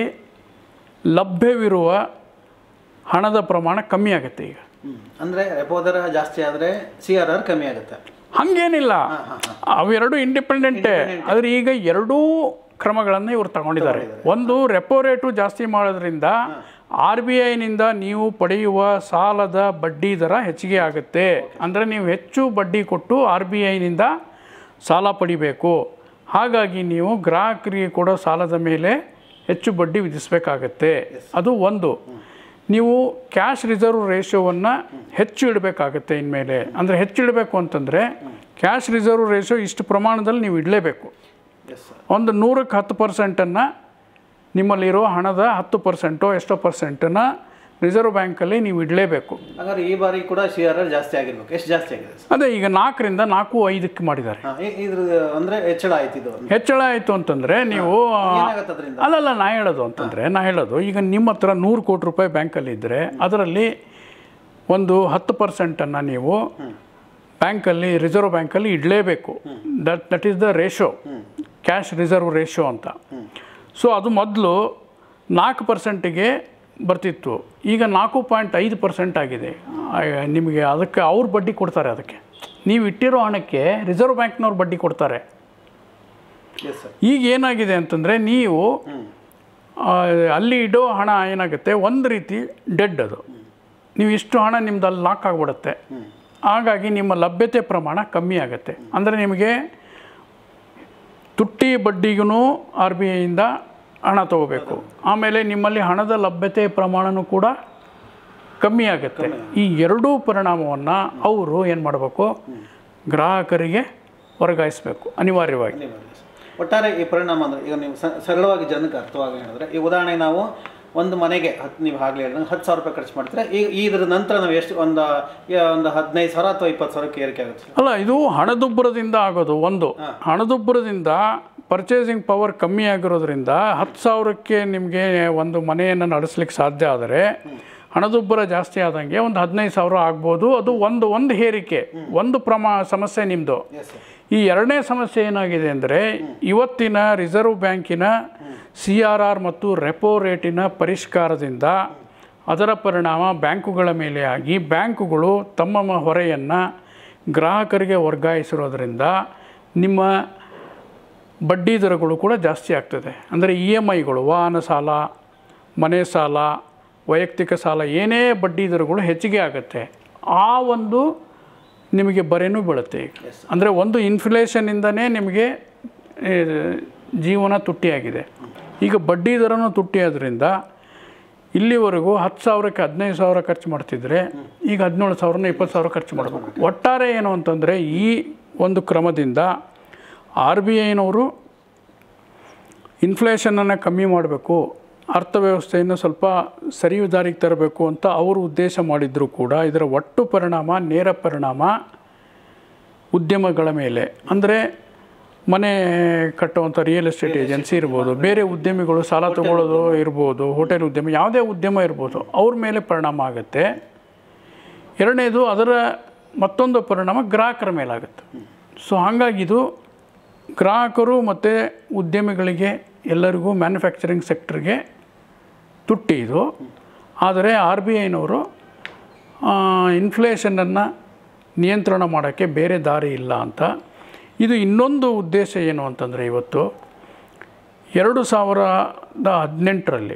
ಲಭ್ಯವಿರುವ ಹಣದ ಪ್ರಮಾಣ ಕಮ್ಮಿ ಆಗುತ್ತೆ ಈಗ ಹ್ಞೂ ಅಂದರೆ ರೆಪೋ ದರ ಜಾಸ್ತಿ ಆದರೆ ಸಿ ಆರ್ ಆರ್ ಕಮ್ಮಿ ಆಗುತ್ತೆ ಹಾಗೇನಿಲ್ಲ ಅವೆರಡು ಇಂಡಿಪೆಂಡೆಂಟೇ ಆದರೆ ಈಗ ಎರಡೂ ಕ್ರಮಗಳನ್ನು ಇವರು ತಗೊಂಡಿದ್ದಾರೆ ಒಂದು ರೆಪೋ ರೇಟು ಜಾಸ್ತಿ ಮಾಡೋದ್ರಿಂದ ಆರ್ ಬಿ ಐನಿಂದ ನೀವು ಪಡೆಯುವ ಸಾಲದ ಬಡ್ಡಿ ದರ ಹೆಚ್ಚಿಗೆ ಆಗುತ್ತೆ ಅಂದರೆ ನೀವು ಹೆಚ್ಚು ಬಡ್ಡಿ ಕೊಟ್ಟು ಆರ್ ಬಿ ಐನಿಂದ ಸಾಲ ಪಡಿಬೇಕು ಹಾಗಾಗಿ ನೀವು ಗ್ರಾಹಕರಿಗೆ ಕೊಡೋ ಸಾಲದ ಮೇಲೆ ಹೆಚ್ಚು ಬಡ್ಡಿ ವಿಧಿಸಬೇಕಾಗತ್ತೆ ಅದು ಒಂದು ನೀವು ಕ್ಯಾಶ್ ರಿಸರ್ವ್ ರೇಷಿಯೋವನ್ನು ಹೆಚ್ಚು ಇಡಬೇಕಾಗತ್ತೆ ಇನ್ಮೇಲೆ ಅಂದರೆ ಹೆಚ್ಚು ಇಡಬೇಕು ಅಂತಂದರೆ ಕ್ಯಾಶ್ ರಿಸರ್ವ್ ರೇಷಿಯೋ ಇಷ್ಟು ಪ್ರಮಾಣದಲ್ಲಿ ನೀವು ಇಡಲೇಬೇಕು ಎಸ್ ಸರ್ ಒಂದು ನೂರಕ್ಕೆ ಹತ್ತು ಪರ್ಸೆಂಟನ್ನು ನಿಮ್ಮಲ್ಲಿರೋ ಹಣದ ಹತ್ತು ಪರ್ಸೆಂಟೋ ಎಷ್ಟೋ ಪರ್ಸೆಂಟನ್ನು ರಿಸರ್ವ್ ಬ್ಯಾಂಕಲ್ಲಿ ನೀವು ಇಡಲೇಬೇಕು ಹಾಗಾದ್ರೆ ಈ ಬಾರಿ ಕೂಡ ಸಿ ಆರ್ ಆರ್ ಜಾಸ್ತಿ ಆಗಿರ್ಬೇಕು ಎಷ್ಟು ಜಾಸ್ತಿ ಆಗಿದೆ ಸರ್ ಅದೇ ಈಗ ನಾಲ್ಕರಿಂದ ನಾಲ್ಕು ಐದಕ್ಕೆ ಮಾಡಿದ್ದಾರೆ ಹಾಂ ಇದ್ರ ಅಂದರೆ ಹೆಚ್ಚಳ ಆಯ್ತು ಇದು ಹೆಚ್ಚಳ ಆಯಿತು ಅಂತಂದರೆ ನೀವು ಏನಾಗುತ್ತೆ ಅದರಿಂದ ಅಲ್ಲಲ್ಲ ನಾ ಹೇಳೋದು ಅಂತಂದರೆ ನಾ ಹೇಳೋದು ಈಗ ನಿಮ್ಮ ಹತ್ರ ನೂರು ಕೋಟಿ ರೂಪಾಯಿ ಬ್ಯಾಂಕಲ್ಲಿ ಇದ್ದರೆ ಅದರಲ್ಲಿ ಒಂದು ಹತ್ತು ಪರ್ಸೆಂಟನ್ನು ನೀವು ಬ್ಯಾಂಕಲ್ಲಿ ರಿಸರ್ವ್ ಬ್ಯಾಂಕಲ್ಲಿ ಇಡಲೇಬೇಕು that that is the ratio cash reserve ratio ಅಂತ ಸೊ ಅದು ಮೊದಲು ನಾಲ್ಕು ಪರ್ಸೆಂಟಿಗೆ ಬರ್ತಿತ್ತು ಈಗ ನಾಲ್ಕು ಪಾಯಿಂಟ್ ಐದು ಪರ್ಸೆಂಟ್ ಆಗಿದೆ ಆ, ನಿಮಗೆ ಅದಕ್ಕೆ ಅವ್ರು ಬಡ್ಡಿ ಕೊಡ್ತಾರೆ ಅದಕ್ಕೆ ನೀವು ಇಟ್ಟಿರೋ ಹಣಕ್ಕೆ ರಿಸರ್ವ್ ಬ್ಯಾಂಕ್ನವ್ರು ಬಡ್ಡಿ ಕೊಡ್ತಾರೆ ಎಸ್ ಸರ್ ಈಗ ಏನಾಗಿದೆ ಅಂತಂದರೆ ನೀವು ಆ, ಅಲ್ಲಿ ಇಡೋ ಹಣ ಏನಾಗುತ್ತೆ ಒಂದು ರೀತಿ ಡೆಡ್ ಅದು ನೀವು ಇಷ್ಟು ಹಣ ನಿಮ್ದು ಅಲ್ಲಿ ಲಾಕ್ ಆಗಿಬಿಡುತ್ತೆ ಹಾಗಾಗಿ ನಿಮ್ಮ ಲಭ್ಯತೆ ಪ್ರಮಾಣ ಕಮ್ಮಿ ಆಗುತ್ತೆ ಅಂದರೆ ನಿಮಗೆ ತುಟ್ಟಿ ಬಡ್ಡಿಗೂ ಆರ್ ಬಿ ಐಯಿಂದ ಹಣ ತಗೋಬೇಕು ಆಮೇಲೆ ನಿಮ್ಮಲ್ಲಿ ಹಣದ ಲಭ್ಯತೆ ಪ್ರಮಾಣನೂ ಕೂಡ ಕಮ್ಮಿ ಆಗುತ್ತೆ ಈ ಎರಡೂ ಪರಿಣಾಮವನ್ನು ಅವರು ಏನು ಮಾಡಬೇಕು ಗ್ರಾಹಕರಿಗೆ ವರ್ಗಾಯಿಸಬೇಕು ಅನಿವಾರ್ಯವಾಗಿ ಅನಿವಾರ್ಯ ಸರ್. ಒಟ್ಟಾರೆ ಈ ಪರಿಣಾಮ ಅಂದರೆ ಈಗ ನೀವು ಸ- ಸರಳವಾಗಿ ಜನಕ್ಕೆ ಅರ್ಥವಾಗಿ ಹೇಳಿದ್ರೆ ಈ ಉದಾಹರಣೆಗೆ ನಾವು ಒಂದು ಮನೆಗೆ ಹತ್ತು ನೀವು ಆಗಲೇ ಹೇಳಿದ್ರೆ ಹತ್ತು ಸಾವಿರ ರೂಪಾಯಿ ಖರ್ಚು ಮಾಡ್ತೀರಾ ಈಗ ಇದ್ರ ನಂತರ ನಾವು ಎಷ್ಟು ಒಂದು ಯ- ಒಂದು ಹದಿನೈದು ಸಾವಿರ ಅಥವಾ ಇಪ್ಪತ್ತು ಸಾವಿರಕ್ಕೆ ಏರಿಕೆ ಆಗುತ್ತೆ ಸರ್ ಅಲ್ಲ ಇದು ಹಣದುಬ್ಬರದಿಂದ ಆಗೋದು ಒಂದು ಹಣದುಬ್ಬರದಿಂದ ಪರ್ಚೇಸಿಂಗ್ ಪವರ್ ಕಮ್ಮಿ ಆಗಿರೋದ್ರಿಂದ ಹತ್ತು ಸಾವಿರಕ್ಕೆ ನಿಮಗೆ ಒಂದು ಮನೆಯನ್ನು ನಡೆಸ್ಲಿಕ್ಕೆ ಸಾಧ್ಯ ಆದರೆ ಹಣದುಬ್ಬರ ಜಾಸ್ತಿ ಆದಂಗೆ ಒಂದು ಹದಿನೈದು ಸಾವಿರ ಆಗ್ಬೋದು ಅದು ಒಂದು ಒಂದು ಹೇರಿಕೆ ಒಂದು ಪ್ರಮಾ ಸಮಸ್ಯೆ ನಿಮ್ಮದು ಎಸ್ ಸರ್ ಈ ಎರಡನೇ ಸಮಸ್ಯೆ ಏನಾಗಿದೆ ಅಂದರೆ ಇವತ್ತಿನ ರಿಸರ್ವ್ ಬ್ಯಾಂಕಿನ ಸಿ ಆರ್ ಆರ್ ಮತ್ತು ರೆಪೋ ರೇಟಿನ ಪರಿಷ್ಕಾರದಿಂದ ಅದರ ಪರಿಣಾಮ ಬ್ಯಾಂಕುಗಳ ಮೇಲೆ ಆಗಿ ಬ್ಯಾಂಕುಗಳು ತಮ್ಮ ಮ- ಹೊರೆಯನ್ನು ಗ್ರಾಹಕರಿಗೆ ವರ್ಗಾಯಿಸಿರೋದ್ರಿಂದ ನಿಮ್ಮ ಬಡ್ಡಿ ದರಗಳು ಕೂಡ ಜಾಸ್ತಿ ಆಗ್ತದೆ ಅಂದರೆ ಇ ಎಮ್ ಐಗಳು ವಾಹನ ಸಾಲ ಮನೆ ಸಾಲ ವೈಯಕ್ತಿಕ ಸಾಲ ಏನೇ ಬಡ್ಡಿ ದರಗಳು ಹೆಚ್ಚಿಗೆ ಆಗುತ್ತೆ ಆ ಒಂದು ನಿಮಗೆ ಬರೆನೂ ಬೀಳುತ್ತೆ ಈಗ ಅಂದರೆ ಒಂದು ಇನ್ಫ್ಲೇಷನಿಂದನೇ ನಿಮಗೆ ಆ, ಜೀವನ ತುಟ್ಟಿಯಾಗಿದೆ ಈಗ ಬಡ್ಡಿ ದರನೂ ತುಟ್ಟಿಯಾದ್ರಿಂದ ಇಲ್ಲಿವರೆಗೂ ಹತ್ತು ಸಾವಿರಕ್ಕೆ ಹದಿನೈದು ಸಾವಿರ ಖರ್ಚು ಮಾಡ್ತಿದ್ರೆ ಈಗ ಹದಿನೇಳು ಸಾವಿರನ ಇಪ್ಪತ್ತು ಸಾವಿರ ಖರ್ಚು ಮಾಡಬೇಕು ಒಟ್ಟಾರೆ ಏನು ಅಂತಂದರೆ ಈ ಒಂದು ಕ್ರಮದಿಂದ ಆರ್ ಬಿ ಐನವರು ಇನ್ಫ್ಲೇಷನನ್ನು ಕಮ್ಮಿ ಮಾಡಬೇಕು ಅರ್ಥವ್ಯವಸ್ಥೆಯನ್ನು ಸ್ವಲ್ಪ ಸರಿಯು ದಾರಿಗೆ ತರಬೇಕು ಅಂತ ಅವರು ಉದ್ದೇಶ ಮಾಡಿದರೂ ಕೂಡ ಇದರ ಒಟ್ಟು ಪರಿಣಾಮ ನೇರ ಪರಿಣಾಮ ಉದ್ಯಮಗಳ ಮೇಲೆ ಅಂದರೆ ಮನೆ ಕಟ್ಟುವಂಥ ರಿಯಲ್ ಎಸ್ಟೇಟ್ ಏಜೆನ್ಸಿ ಇರ್ಬೋದು ಬೇರೆ ಉದ್ಯಮಿಗಳು ಸಾಲ ತಗೊಳ್ಳೋದು ಇರ್ಬೋದು ಹೋಟೆಲ್ ಉದ್ಯಮ ಯಾವುದೇ ಉದ್ಯಮ ಇರ್ಬೋದು ಅವ್ರ ಮೇಲೆ ಪರಿಣಾಮ ಆಗುತ್ತೆ ಎರಡನೇದು ಅದರ ಮತ್ತೊಂದು ಪರಿಣಾಮ ಗ್ರಾಹಕರ ಮೇಲಾಗುತ್ತೆ ಸೊ ಹಾಗಾಗಿ ಇದು ಗ್ರಾಹಕರು ಮತ್ತು ಉದ್ಯಮಿಗಳಿಗೆ ಎಲ್ಲರಿಗೂ ಮ್ಯಾನುಫ್ಯಾಕ್ಚರಿಂಗ್ ಸೆಕ್ಟ್ರಿಗೆ ತುಟ್ಟಿ ಇದು ಆದರೆ ಆರ್ ಬಿ ಐನವರು ಇನ್ಫ್ಲೇಷನನ್ನು ನಿಯಂತ್ರಣ ಮಾಡೋಕ್ಕೆ ಬೇರೆ ದಾರಿ ಇಲ್ಲ ಅಂತ ಇದು ಇನ್ನೊಂದು ಉದ್ದೇಶ ಏನು ಅಂತಂದರೆ ಇವತ್ತು ಎರಡು ಸಾವಿರದ ಹದಿನೆಂಟರಲ್ಲಿ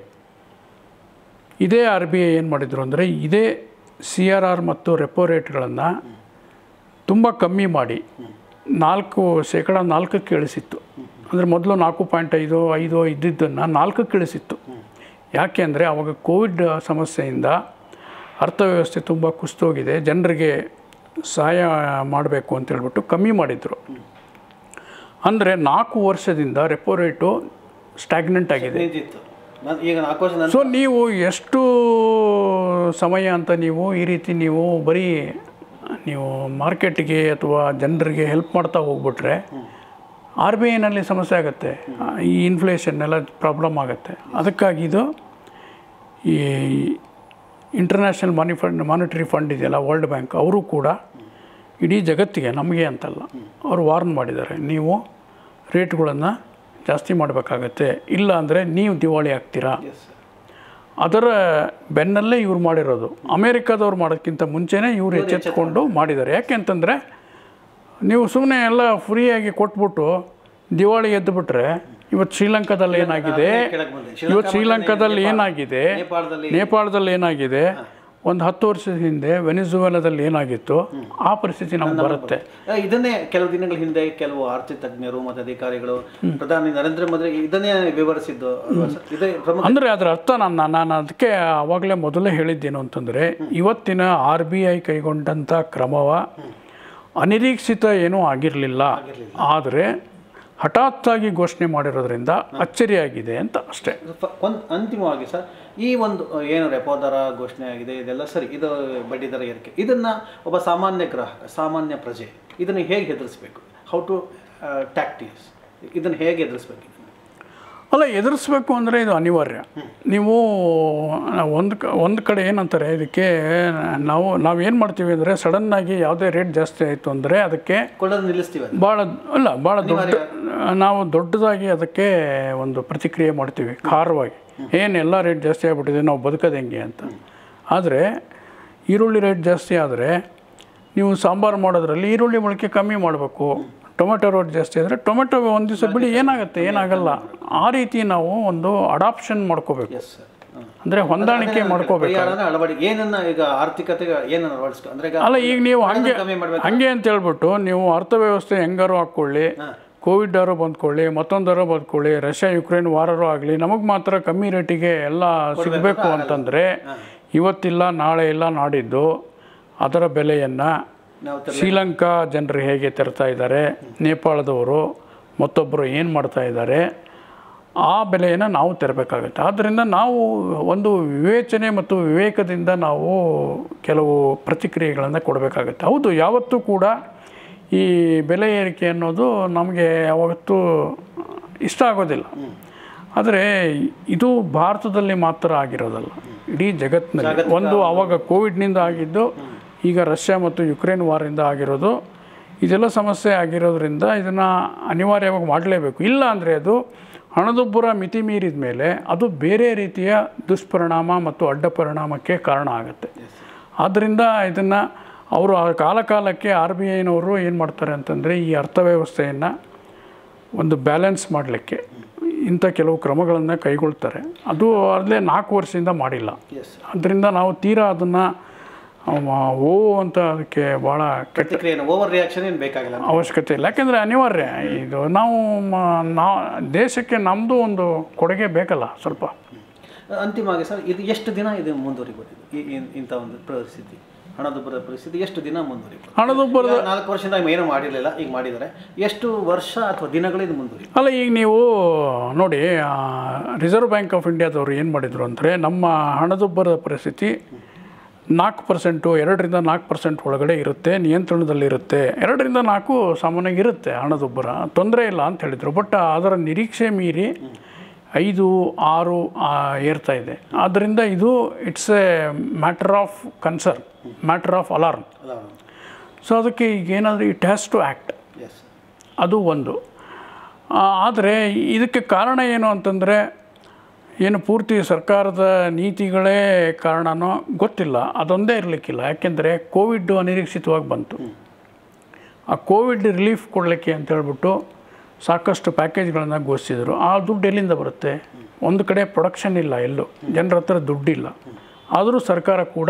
ಇದೇ ಆರ್ ಬಿ ಐ ಏನು ಮಾಡಿದರು ಅಂದರೆ ಇದೇ ಸಿ ಆರ್ ಆರ್ ಮತ್ತು ರೆಪೋ ರೇಟ್ಗಳನ್ನು ತುಂಬ ಕಮ್ಮಿ ಮಾಡಿ ನಾಲ್ಕು ಶೇಕಡ ನಾಲ್ಕಕ್ಕೆ ಇಳಿಸಿತ್ತು ಅಂದರೆ ಮೊದಲು ನಾಲ್ಕು ಪಾಯಿಂಟ್ ಐದು ಐದು ಇದ್ದಿದ್ದನ್ನು ನಾಲ್ಕಕ್ಕೆ ಇಳಿಸಿತ್ತು ಯಾಕೆ ಅಂದರೆ ಅವಾಗ ಕೋವಿಡ್ ಸಮಸ್ಯೆಯಿಂದ ಅರ್ಥವ್ಯವಸ್ಥೆ ತುಂಬ ಕುಸಿತೋಗಿದೆ ಜನರಿಗೆ ಸಹಾಯ ಮಾಡಬೇಕು ಅಂತ ಹೇಳ್ಬಿಟ್ಟು ಕಮ್ಮಿ ಮಾಡಿದರು ಅಂದರೆ ನಾಲ್ಕು ವರ್ಷದಿಂದ ರೆಪೋ ರೇಟು ಸ್ಟ್ಯಾಗ್ನೆಂಟ್ ಆಗಿದೆ ನಿಂತಿತ್ತು ನಾನು ಈಗ ನಾಲ್ಕು ವರ್ಷ ನಂತರ ಸೊ ನೀವು ಎಷ್ಟು ಸಮಯ ಅಂತ ನೀವು ಈ ರೀತಿ ನೀವು ಬರೀ ನೀವು ಮಾರ್ಕೆಟಿಗೆ ಅಥವಾ ಜನರಿಗೆ ಹೆಲ್ಪ್ ಮಾಡ್ತಾ ಹೋಗ್ಬಿಟ್ರೆ ಆರ್ ಬಿ ಐನಲ್ಲಿ ಸಮಸ್ಯೆ ಆಗುತ್ತೆ ಈ ಇನ್ಫ್ಲೇಷನ್ ಎಲ್ಲ ಪ್ರಾಬ್ಲಮ್ ಆಗುತ್ತೆ ಅದಕ್ಕಾಗಿ ಇದು ಈ international money fund monetary fund ಇದೆಯಲ್ಲ ವರ್ಲ್ಡ್ ಬ್ಯಾಂಕ್ ಅವರು ಕೂಡ ಇಡೀ ಜಗತ್ತಿಗೆ ನಮಗೆ ಅಂತಲ್ಲ ಅವರು ವಾರ್ನ್ ಮಾಡಿದ್ದಾರೆ ನೀವು ರೇಟ್ಗಳನ್ನು ಜಾಸ್ತಿ ಮಾಡಬೇಕಾಗತ್ತೆ ಇಲ್ಲ ಅಂದರೆ ನೀವು ದಿವಾಳಿ ಆಗ್ತೀರಾ ಎಸ್ ಸರ್ ಅದರ ಬೆನ್ನಲ್ಲೇ ಇವ್ರು ಮಾಡಿರೋದು ಅಮೇರಿಕಾದವ್ರು ಮಾಡೋದಕ್ಕಿಂತ ಮುಂಚೆನೇ ಇವ್ರು ಎಚ್ಚೆತ್ಕೊಂಡು ಮಾಡಿದ್ದಾರೆ ಯಾಕೆ ಅಂತಂದರೆ ನೀವು ಸುಮ್ಮನೆ ಎಲ್ಲ ಫ್ರೀಯಾಗಿ ಕೊಟ್ಬಿಟ್ಟು ದಿವಾಳಿ ಎದ್ದುಬಿಟ್ರೆ ಇವತ್ತು ಶ್ರೀಲಂಕಾದಲ್ಲಿ ಏನಾಗಿದೆ ಕೆಳಗೆ ಬಂದೆ ಇವತ್ತು ಶ್ರೀಲಂಕಾದಲ್ಲಿ ಏನಾಗಿದೆ ನೇಪಾಳದಲ್ಲಿ ನೇಪಾಳದಲ್ಲಿ ಏನಾಗಿದೆ ಒಂದು ಹತ್ತು ವರ್ಷದ ಹಿಂದೆ ವೆನಿಜುವೆಲಾದಲ್ಲಿ ಏನಾಗಿತ್ತು ಆ ಪರಿಸ್ಥಿತಿ ನಮ್ಗೆ ಬರುತ್ತೆ ಆ, ಇದನ್ನೇ ಕೆಲವು ದಿನಗಳ ಹಿಂದೆ ಕೆಲವು ಆರ್ಥಿಕ ತಜ್ಞರು ಮತ್ತು ಅಧಿಕಾರಿಗಳು ಪ್ರಧಾನಿ ನರೇಂದ್ರ ಮೋದಿ ಇದನ್ನೇ ವಿವರಿಸಿದ್ದು ಅಲ್ವಾ ಸರ್? ಇದೇ ಪ್ರಮುಖ ಅಂದರೆ ಅದರ ಅರ್ಥ ನಾನು ನಾನು ಅದಕ್ಕೆ ಆವಾಗಲೇ ಮೊದಲೇ ಹೇಳಿದ್ದೇನು ಅಂತಂದರೆ ಇವತ್ತಿನ ಆರ್ ಬಿ ಐ ಕೈಗೊಂಡಂಥ ಕ್ರಮವ ಅನಿರೀಕ್ಷಿತ ಏನೂ ಆಗಿರಲಿಲ್ಲ ಆದರೆ ಹಠಾತ್ತಾಗಿ ಘೋಷಣೆ ಮಾಡಿರೋದ್ರಿಂದ ಅಚ್ಚರಿಯಾಗಿದೆ ಅಂತ ಅಷ್ಟೇ ಫ- ಒಂದ್ ಅಂತಿಮವಾಗಿ ಸರ್ ಈ ಒಂದು ಅ, ಏನು ರೆಪೋ ದರ ಘೋಷಣೆ ಆಗಿದೆ ಇದೆಲ್ಲ ಸರಿ ಇದು ಬಡ್ಡಿ ದರ ಏರಿಕೆ ಇದನ್ನ ಒಬ್ಬ ಸಾಮಾನ್ಯ ಗ್ರಾಹಕ ಸಾಮಾನ್ಯ ಪ್ರಜೆ ಇದನ್ನು ಹೇಗೆ ಎದುರಿಸ್ಬೇಕು ಹೌ ಟು ಟ್ಯಾಕ್ಟಿಸ್ ಇದನ್ನು ಹೇಗೆ ಎದುರಿಸ್ಬೇಕು ಇದನ್ನ? ಅಲ್ಲ ಎದುರಿಸ್ಬೇಕು ಅಂದರೆ ಇದು ಅನಿವಾರ್ಯ ನೀವು ಒಂದು ಕ ಒಂದು ಕಡೆ ಏನಂತಾರೆ ಇದಕ್ಕೆ ನಾವು ನಾವು ಏನು ಮಾಡ್ತೀವಿ ಅಂದರೆ ಸಡನ್ನಾಗಿ ಯಾವುದೇ ರೇಟ್ ಜಾಸ್ತಿ ಆಯಿತು ಅಂದರೆ ಅದಕ್ಕೆ ಕೊಳ್ಳೋದು ನಿಲ್ಲಿಸ್ತೀವಿ ಅದನ್ನ. ಭಾಳ ಅಲ್ಲ ಭಾಳ ದೊಡ್ಡ ನಾವು ದೊಡ್ಡದಾಗಿ ಅದಕ್ಕೆ ಒಂದು ಪ್ರತಿಕ್ರಿಯೆ ಮಾಡ್ತೀವಿ ಖಾರವಾಗಿ ಏನು ಎಲ್ಲ ರೇಟ್ ಜಾಸ್ತಿ ಆಗಿಬಿಟ್ಟಿದೆ ನಾವು ಬದುಕೋದು ಹೆಂಗೆ ಅಂತ ಆದರೆ ಈರುಳ್ಳಿ ರೇಟ್ ಜಾಸ್ತಿ ಆದರೆ ನೀವು ಸಾಂಬಾರು ಮಾಡೋದ್ರಲ್ಲಿ ಈರುಳ್ಳಿ ಬಳಕೆ ಕಮ್ಮಿ ಮಾಡಬೇಕು ಟೊಮೆಟೊ ರೇಟ್ ಜಾಸ್ತಿ ಆದರೆ ಟೊಮೆಟೊ ಒಂದು ದಿವಸ ಬಿಡಿ ಏನಾಗುತ್ತೆ ಏನಾಗಲ್ಲ ಆ ರೀತಿ ನಾವು ಒಂದು ಅಡಾಪ್ಷನ್ ಮಾಡ್ಕೋಬೇಕು ಎಸ್ ಸರ್ ಹ್ಮ್. ಅಂದರೆ ಹೊಂದಾಣಿಕೆ ಮಾಡ್ಕೋಬೇಕು ಪರಿಹಾರನ ಅಳವಡಿಕೆ ಏನನ್ನ ಈಗ ಆರ್ಥಿಕತೆಗೆ ಏನನ್ನ ಅಳವಡಿಸ್ಕೊ ಅಂದ್ರೆ ಈಗ ಅಲ್ಲ ಈಗ ನೀವು ಹಂಗೆ ಕಮ್ಮಿ ಮಾಡ್ಬೇಕು ಹಂಗೆ ಅಂತ ಹೇಳ್ಬಿಟ್ಟು ನೀವು ಅರ್ಥವ್ಯವಸ್ಥೆ ಹೆಂಗಾರು ಹಾಕ್ಕೊಳ್ಳಿ ಕೋವಿಡ್ ಆರು ಬಂದ್ಕೊಳ್ಳಿ ಮತ್ತೊಂದಾರು ಬಂದ್ಕೊಳ್ಳಿ ರಷ್ಯಾ ಯುಕ್ರೇನ್ ವಾರರು ಆಗಲಿ ನಮಗೆ ಮಾತ್ರ ಕಮ್ಮಿ ರೇಟಿಗೆ ಎಲ್ಲ ಸಿಗಬೇಕು ಅಂತಂದರೆ ಇವತ್ತಿಲ್ಲ ನಾಳೆ ಇಲ್ಲ ನಾಡಿದ್ದು ಅದರ ಬೆಲೆಯನ್ನು ನಾವು ತರ- ಶ್ರೀಲಂಕಾ ಜನರು ಹೇಗೆ ತರ್ತಾ ಇದ್ದಾರೆ ನೇಪಾಳದವರು ಮತ್ತೊಬ್ಬರು ಏನು ಮಾಡ್ತಾ ಇದ್ದಾರೆ ಆ ಬೆಲೆಯನ್ನು ನಾವು ತೆರಬೇಕಾಗುತ್ತೆ ಆದ್ದರಿಂದ ನಾವು ಒಂದು ವಿವೇಚನೆ ಮತ್ತು ವಿವೇಕದಿಂದ ನಾವು ಕೆಲವು ಪ್ರತಿಕ್ರಿಯೆಗಳನ್ನು ಕೊಡಬೇಕಾಗುತ್ತೆ ಹೌದು ಯಾವತ್ತೂ ಕೂಡ ಈ ಬೆಲೆ ಏರಿಕೆ ಅನ್ನೋದು ನಮಗೆ ಯಾವತ್ತೂ ಇಷ್ಟ ಆಗೋದಿಲ್ಲ ಆದರೆ ಇದು ಭಾರತದಲ್ಲಿ ಮಾತ್ರ ಆಗಿರೋದಲ್ಲ ಇಡೀ ಜಗತ್ತಿನಲ್ಲಿ ಒಂದು ಆವಾಗ ಕೋವಿಡ್ನಿಂದ ಆಗಿದ್ದು ಈಗ ರಷ್ಯಾ ಮತ್ತು ಯುಕ್ರೇನ್ ವಾರಿಂದ ಆಗಿರೋದು ಇದೆಲ್ಲ ಸಮಸ್ಯೆ ಆಗಿರೋದ್ರಿಂದ ಇದನ್ನು ಅನಿವಾರ್ಯವಾಗಿ ಮಾಡಲೇಬೇಕು ಇಲ್ಲ ಅಂದರೆ ಅದು ಹಣದುಬ್ಬರ ಮಿತಿ ಮೀರಿದ ಮೇಲೆ ಅದು ಬೇರೆ ರೀತಿಯ ದುಷ್ಪರಿಣಾಮ ಮತ್ತು ಅಡ್ಡ ಪರಿಣಾಮಕ್ಕೆ ಕಾರಣ ಆಗುತ್ತೆ ಆದ್ದರಿಂದ ಇದನ್ನು ಅವರು ಆ ಕಾಲ ಕಾಲಕ್ಕೆ ಆರ್ ಬಿ ಐನವರು ಏನು ಮಾಡ್ತಾರೆ ಅಂತಂದರೆ ಈ ಅರ್ಥವ್ಯವಸ್ಥೆಯನ್ನು ಒಂದು ಬ್ಯಾಲೆನ್ಸ್ ಮಾಡಲಿಕ್ಕೆ ಇಂಥ ಕೆಲವು ಕ್ರಮಗಳನ್ನು ಕೈಗೊಳ್ತಾರೆ ಅದು ಅಲ್ಲೇ ನಾಲ್ಕು ವರ್ಷದಿಂದ ಮಾಡಿಲ್ಲ ಎಸ್ ಅದರಿಂದ ನಾವು ತೀರಾ ಅದನ್ನು ಓ ಅಂತ ಅದಕ್ಕೆ ಭಾಳ ಕೆಟ್ಟ ಪ್ರತಿಕ್ರಿಯೆ ಓವರ್ ರಿಯಾಕ್ಷನ್ ಏನು ಬೇಕಾಗಿಲ್ಲ ಅವಶ್ಯಕತೆ ಇಲ್ಲ ಯಾಕೆಂದರೆ ಅನಿವಾರ್ಯ ಇದು ನಾವು ಮ- ನಾ ದೇಶಕ್ಕೆ ನಮ್ಮದು ಒಂದು ಕೊಡುಗೆ ಬೇಕಲ್ಲ ಸ್ವಲ್ಪ ಅಂತಿಮವಾಗಿ ಸರ್ ಇದು ಎಷ್ಟು ದಿನ ಇದು ಮುಂದುವರಿಬೋದು ಇದು? ಈ- ಈ- ಇಂಥ ಒಂದು ಪರಿಸ್ಥಿತಿ ಹಣದುಬ್ಬರದ ಪರಿಸ್ಥಿತಿ ಎಷ್ಟು ದಿನ ಮುಂದುವರಿಬೋದು ಹಣದುಬ್ಬರದ ಈಗ ನಾಲ್ಕು ವರ್ಷದಿಂದ ಏನು ಮಾಡಿರಲಿಲ್ಲ ಈಗ ಮಾಡಿದ್ದಾರೆ ಎಷ್ಟು ವರ್ಷ ಅಥವಾ ದಿನಗಳು ಇದು ಮುಂದುವರಿ ಅಲ್ಲ ಈಗ ನೀವು ನೋಡಿ ರಿಸರ್ವ್ ಬ್ಯಾಂಕ್ ಆಫ್ ಇಂಡಿಯಾದವರು ಏನು ಮಾಡಿದರು ಅಂದರೆ ನಮ್ಮ ಹಣದುಬ್ಬರದ ಪರಿಸ್ಥಿತಿ ನಾಲ್ಕು ಪರ್ಸೆಂಟು ಎರಡರಿಂದ ನಾಲ್ಕು ಪರ್ಸೆಂಟ್ ಒಳಗಡೆ ಇರುತ್ತೆ ನಿಯಂತ್ರಣದಲ್ಲಿರುತ್ತೆ ಎರಡರಿಂದ ನಾಲ್ಕು ಸಾಮಾನ್ಯವಾಗಿ ಇರುತ್ತೆ ಹಣದುಬ್ಬರ ತೊಂದರೆ ಇಲ್ಲ ಅಂತ ಹೇಳಿದರು ಬಟ್ ಅದರ ನಿರೀಕ್ಷೆ ಮೀರಿ ಐದು ಆರು ಆ, ಏರ್ತಾ ಇದೆ ಆದ್ದರಿಂದ ಇದು it's a matter of concern matter of alarm ಅಲ್ಲ ಸೊ ಅದಕ್ಕೆ ಈಗ ಏನಾದರೂ it has to act yes ಅದು ಒಂದು ಆದರೆ ಇದಕ್ಕೆ ಕಾರಣ ಏನು ಅಂತಂದರೆ ಏನು ಪೂರ್ತಿ ಸರ್ಕಾರದ ನೀತಿಗಳೇ ಕಾರಣನೋ ಗೊತ್ತಿಲ್ಲ ಅದೊಂದೇ ಇರಲಿಕ್ಕಿಲ್ಲ ಯಾಕೆಂದರೆ ಕೋವಿಡ್ ಅನಿರೀಕ್ಷಿತವಾಗಿ ಬಂತು ಆ ಕೋವಿಡ್ ರಿಲೀಫ್ ಕೊಡಲಿಕ್ಕೆ ಅಂತ ಹೇಳ್ಬಿಟ್ಟು ಸಾಕಷ್ಟು ಪ್ಯಾಕೇಜ್ಗಳನ್ನು ಘೋಷಿಸಿದರು ಆ ದುಡ್ಡು ಎಲ್ಲಿಂದ ಬರುತ್ತೆ ಒಂದು ಕಡೆ ಪ್ರೊಡಕ್ಷನ್ ಇಲ್ಲ ಎಲ್ಲೂ ಜನರ ಹತ್ರ ದುಡ್ಡಿಲ್ಲ ಆದರೂ ಸರ್ಕಾರ ಕೂಡ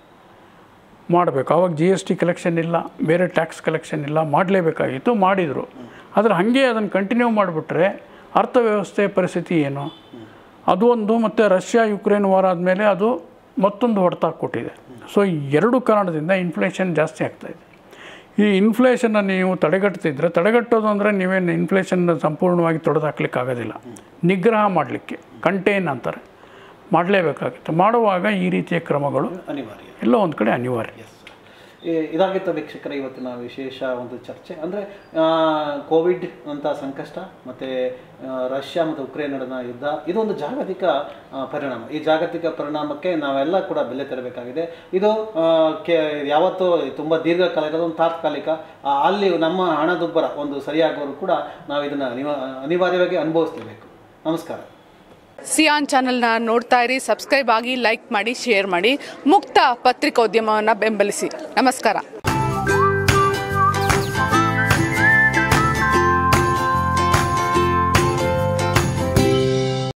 ಮಾಡಬೇಕು ಆವಾಗ ಜಿ ಎಸ್ ಟಿ ಕಲೆಕ್ಷನ್ ಇಲ್ಲ ಬೇರೆ ಟ್ಯಾಕ್ಸ್ ಕಲೆಕ್ಷನ್ ಇಲ್ಲ ಮಾಡಲೇಬೇಕಾಗಿತ್ತು ಮಾಡಿದರು ಆದರೆ ಹಾಗೆ ಅದನ್ನು ಕಂಟಿನ್ಯೂ ಮಾಡಿಬಿಟ್ರೆ ಅರ್ಥವ್ಯವಸ್ಥೆ ಪರಿಸ್ಥಿತಿ ಏನು ಅದು ಒಂದು ಮತ್ತು ರಷ್ಯಾ ಯುಕ್ರೇನ್ ವಾರ ಆದಮೇಲೆ ಅದು ಮತ್ತೊಂದು ಹೊಡೆತ ಕೊಟ್ಟಿದೆ ಸೊ ಈ ಎರಡು ಕಾರಣದಿಂದ ಇನ್ಫ್ಲೇಷನ್ ಜಾಸ್ತಿ ಆಗ್ತಾಯಿದೆ ಈ ಇನ್ಫ್ಲೇಷನ್ನ ನೀವು ತಡೆಗಟ್ತಿದ್ರೆ ತಡೆಗಟ್ಟೋದು ಅಂದರೆ ನೀವೇನು ಇನ್ಫ್ಲೇಷನ್ ಸಂಪೂರ್ಣವಾಗಿ ತೊಡೆದು ಹಾಕ್ಲಿಕ್ಕೆ ಆಗೋದಿಲ್ಲ ನಿಗ್ರಹ ಮಾಡಲಿಕ್ಕೆ ಕಂಟೈನ್ ಅಂತಾರೆ ಮಾಡಲೇಬೇಕಾಗುತ್ತೆ ಮಾಡುವಾಗ ಈ ರೀತಿಯ ಕ್ರಮಗಳು ಅನಿವಾರ್ಯ ಎಲ್ಲೋ ಒಂದು ಕಡೆ ಅನಿವಾರ್ಯ ಎಸ್ ಇದಾಗಿತ್ತು ವೀಕ್ಷಕರ ಇವತ್ತಿನ ವಿಶೇಷ ಒಂದು ಚರ್ಚೆ ಅಂದರೆ ಕೋವಿಡ್ ಅಂತ ಸಂಕಷ್ಟ ಮತ್ತು ರಷ್ಯಾ ಮತ್ತು ಉಕ್ರೇನ್ ನಡುವಿನ ಯುದ್ಧ ಇದೊಂದು ಜಾಗತಿಕ ಆ, ಪರಿಣಾಮ ಈ ಜಾಗತಿಕ ಪರಿಣಾಮಕ್ಕೆ ನಾವೆಲ್ಲ ಕೂಡ ಬೆಲೆ ತೆರಬೇಕಾಗಿದೆ ಇದು ಆ, ಕೆ ಯಾವತ್ತೂ ತುಂಬ ದೀರ್ಘಕಾಲಿಕ ಒಂದು ತಾತ್ಕಾಲಿಕ ಆ, ಅಲ್ಲಿ ನಮ್ಮ ಹಣದುಬ್ಬರ ಒಂದು ಸರಿಯಾಗೋರು ಕೂಡ ನಾವು ಇದನ್ನು ಅನಿವಾ ಅನಿವಾರ್ಯವಾಗಿ ಅನುಭವಿಸಲೇಬೇಕು ನಮಸ್ಕಾರ ಸಿಯಾನ್ ಚಾನೆಲ್ನ ನೋಡ್ತಾ ಇರಿ ಸಬ್ಸ್ಕ್ರೈಬ್ ಆಗಿ ಲೈಕ್ ಮಾಡಿ ಶೇರ್ ಮಾಡಿ ಮುಕ್ತ ಪತ್ರಿಕೋದ್ಯಮವನ್ನು ಬೆಂಬಲಿಸಿ ನಮಸ್ಕಾರ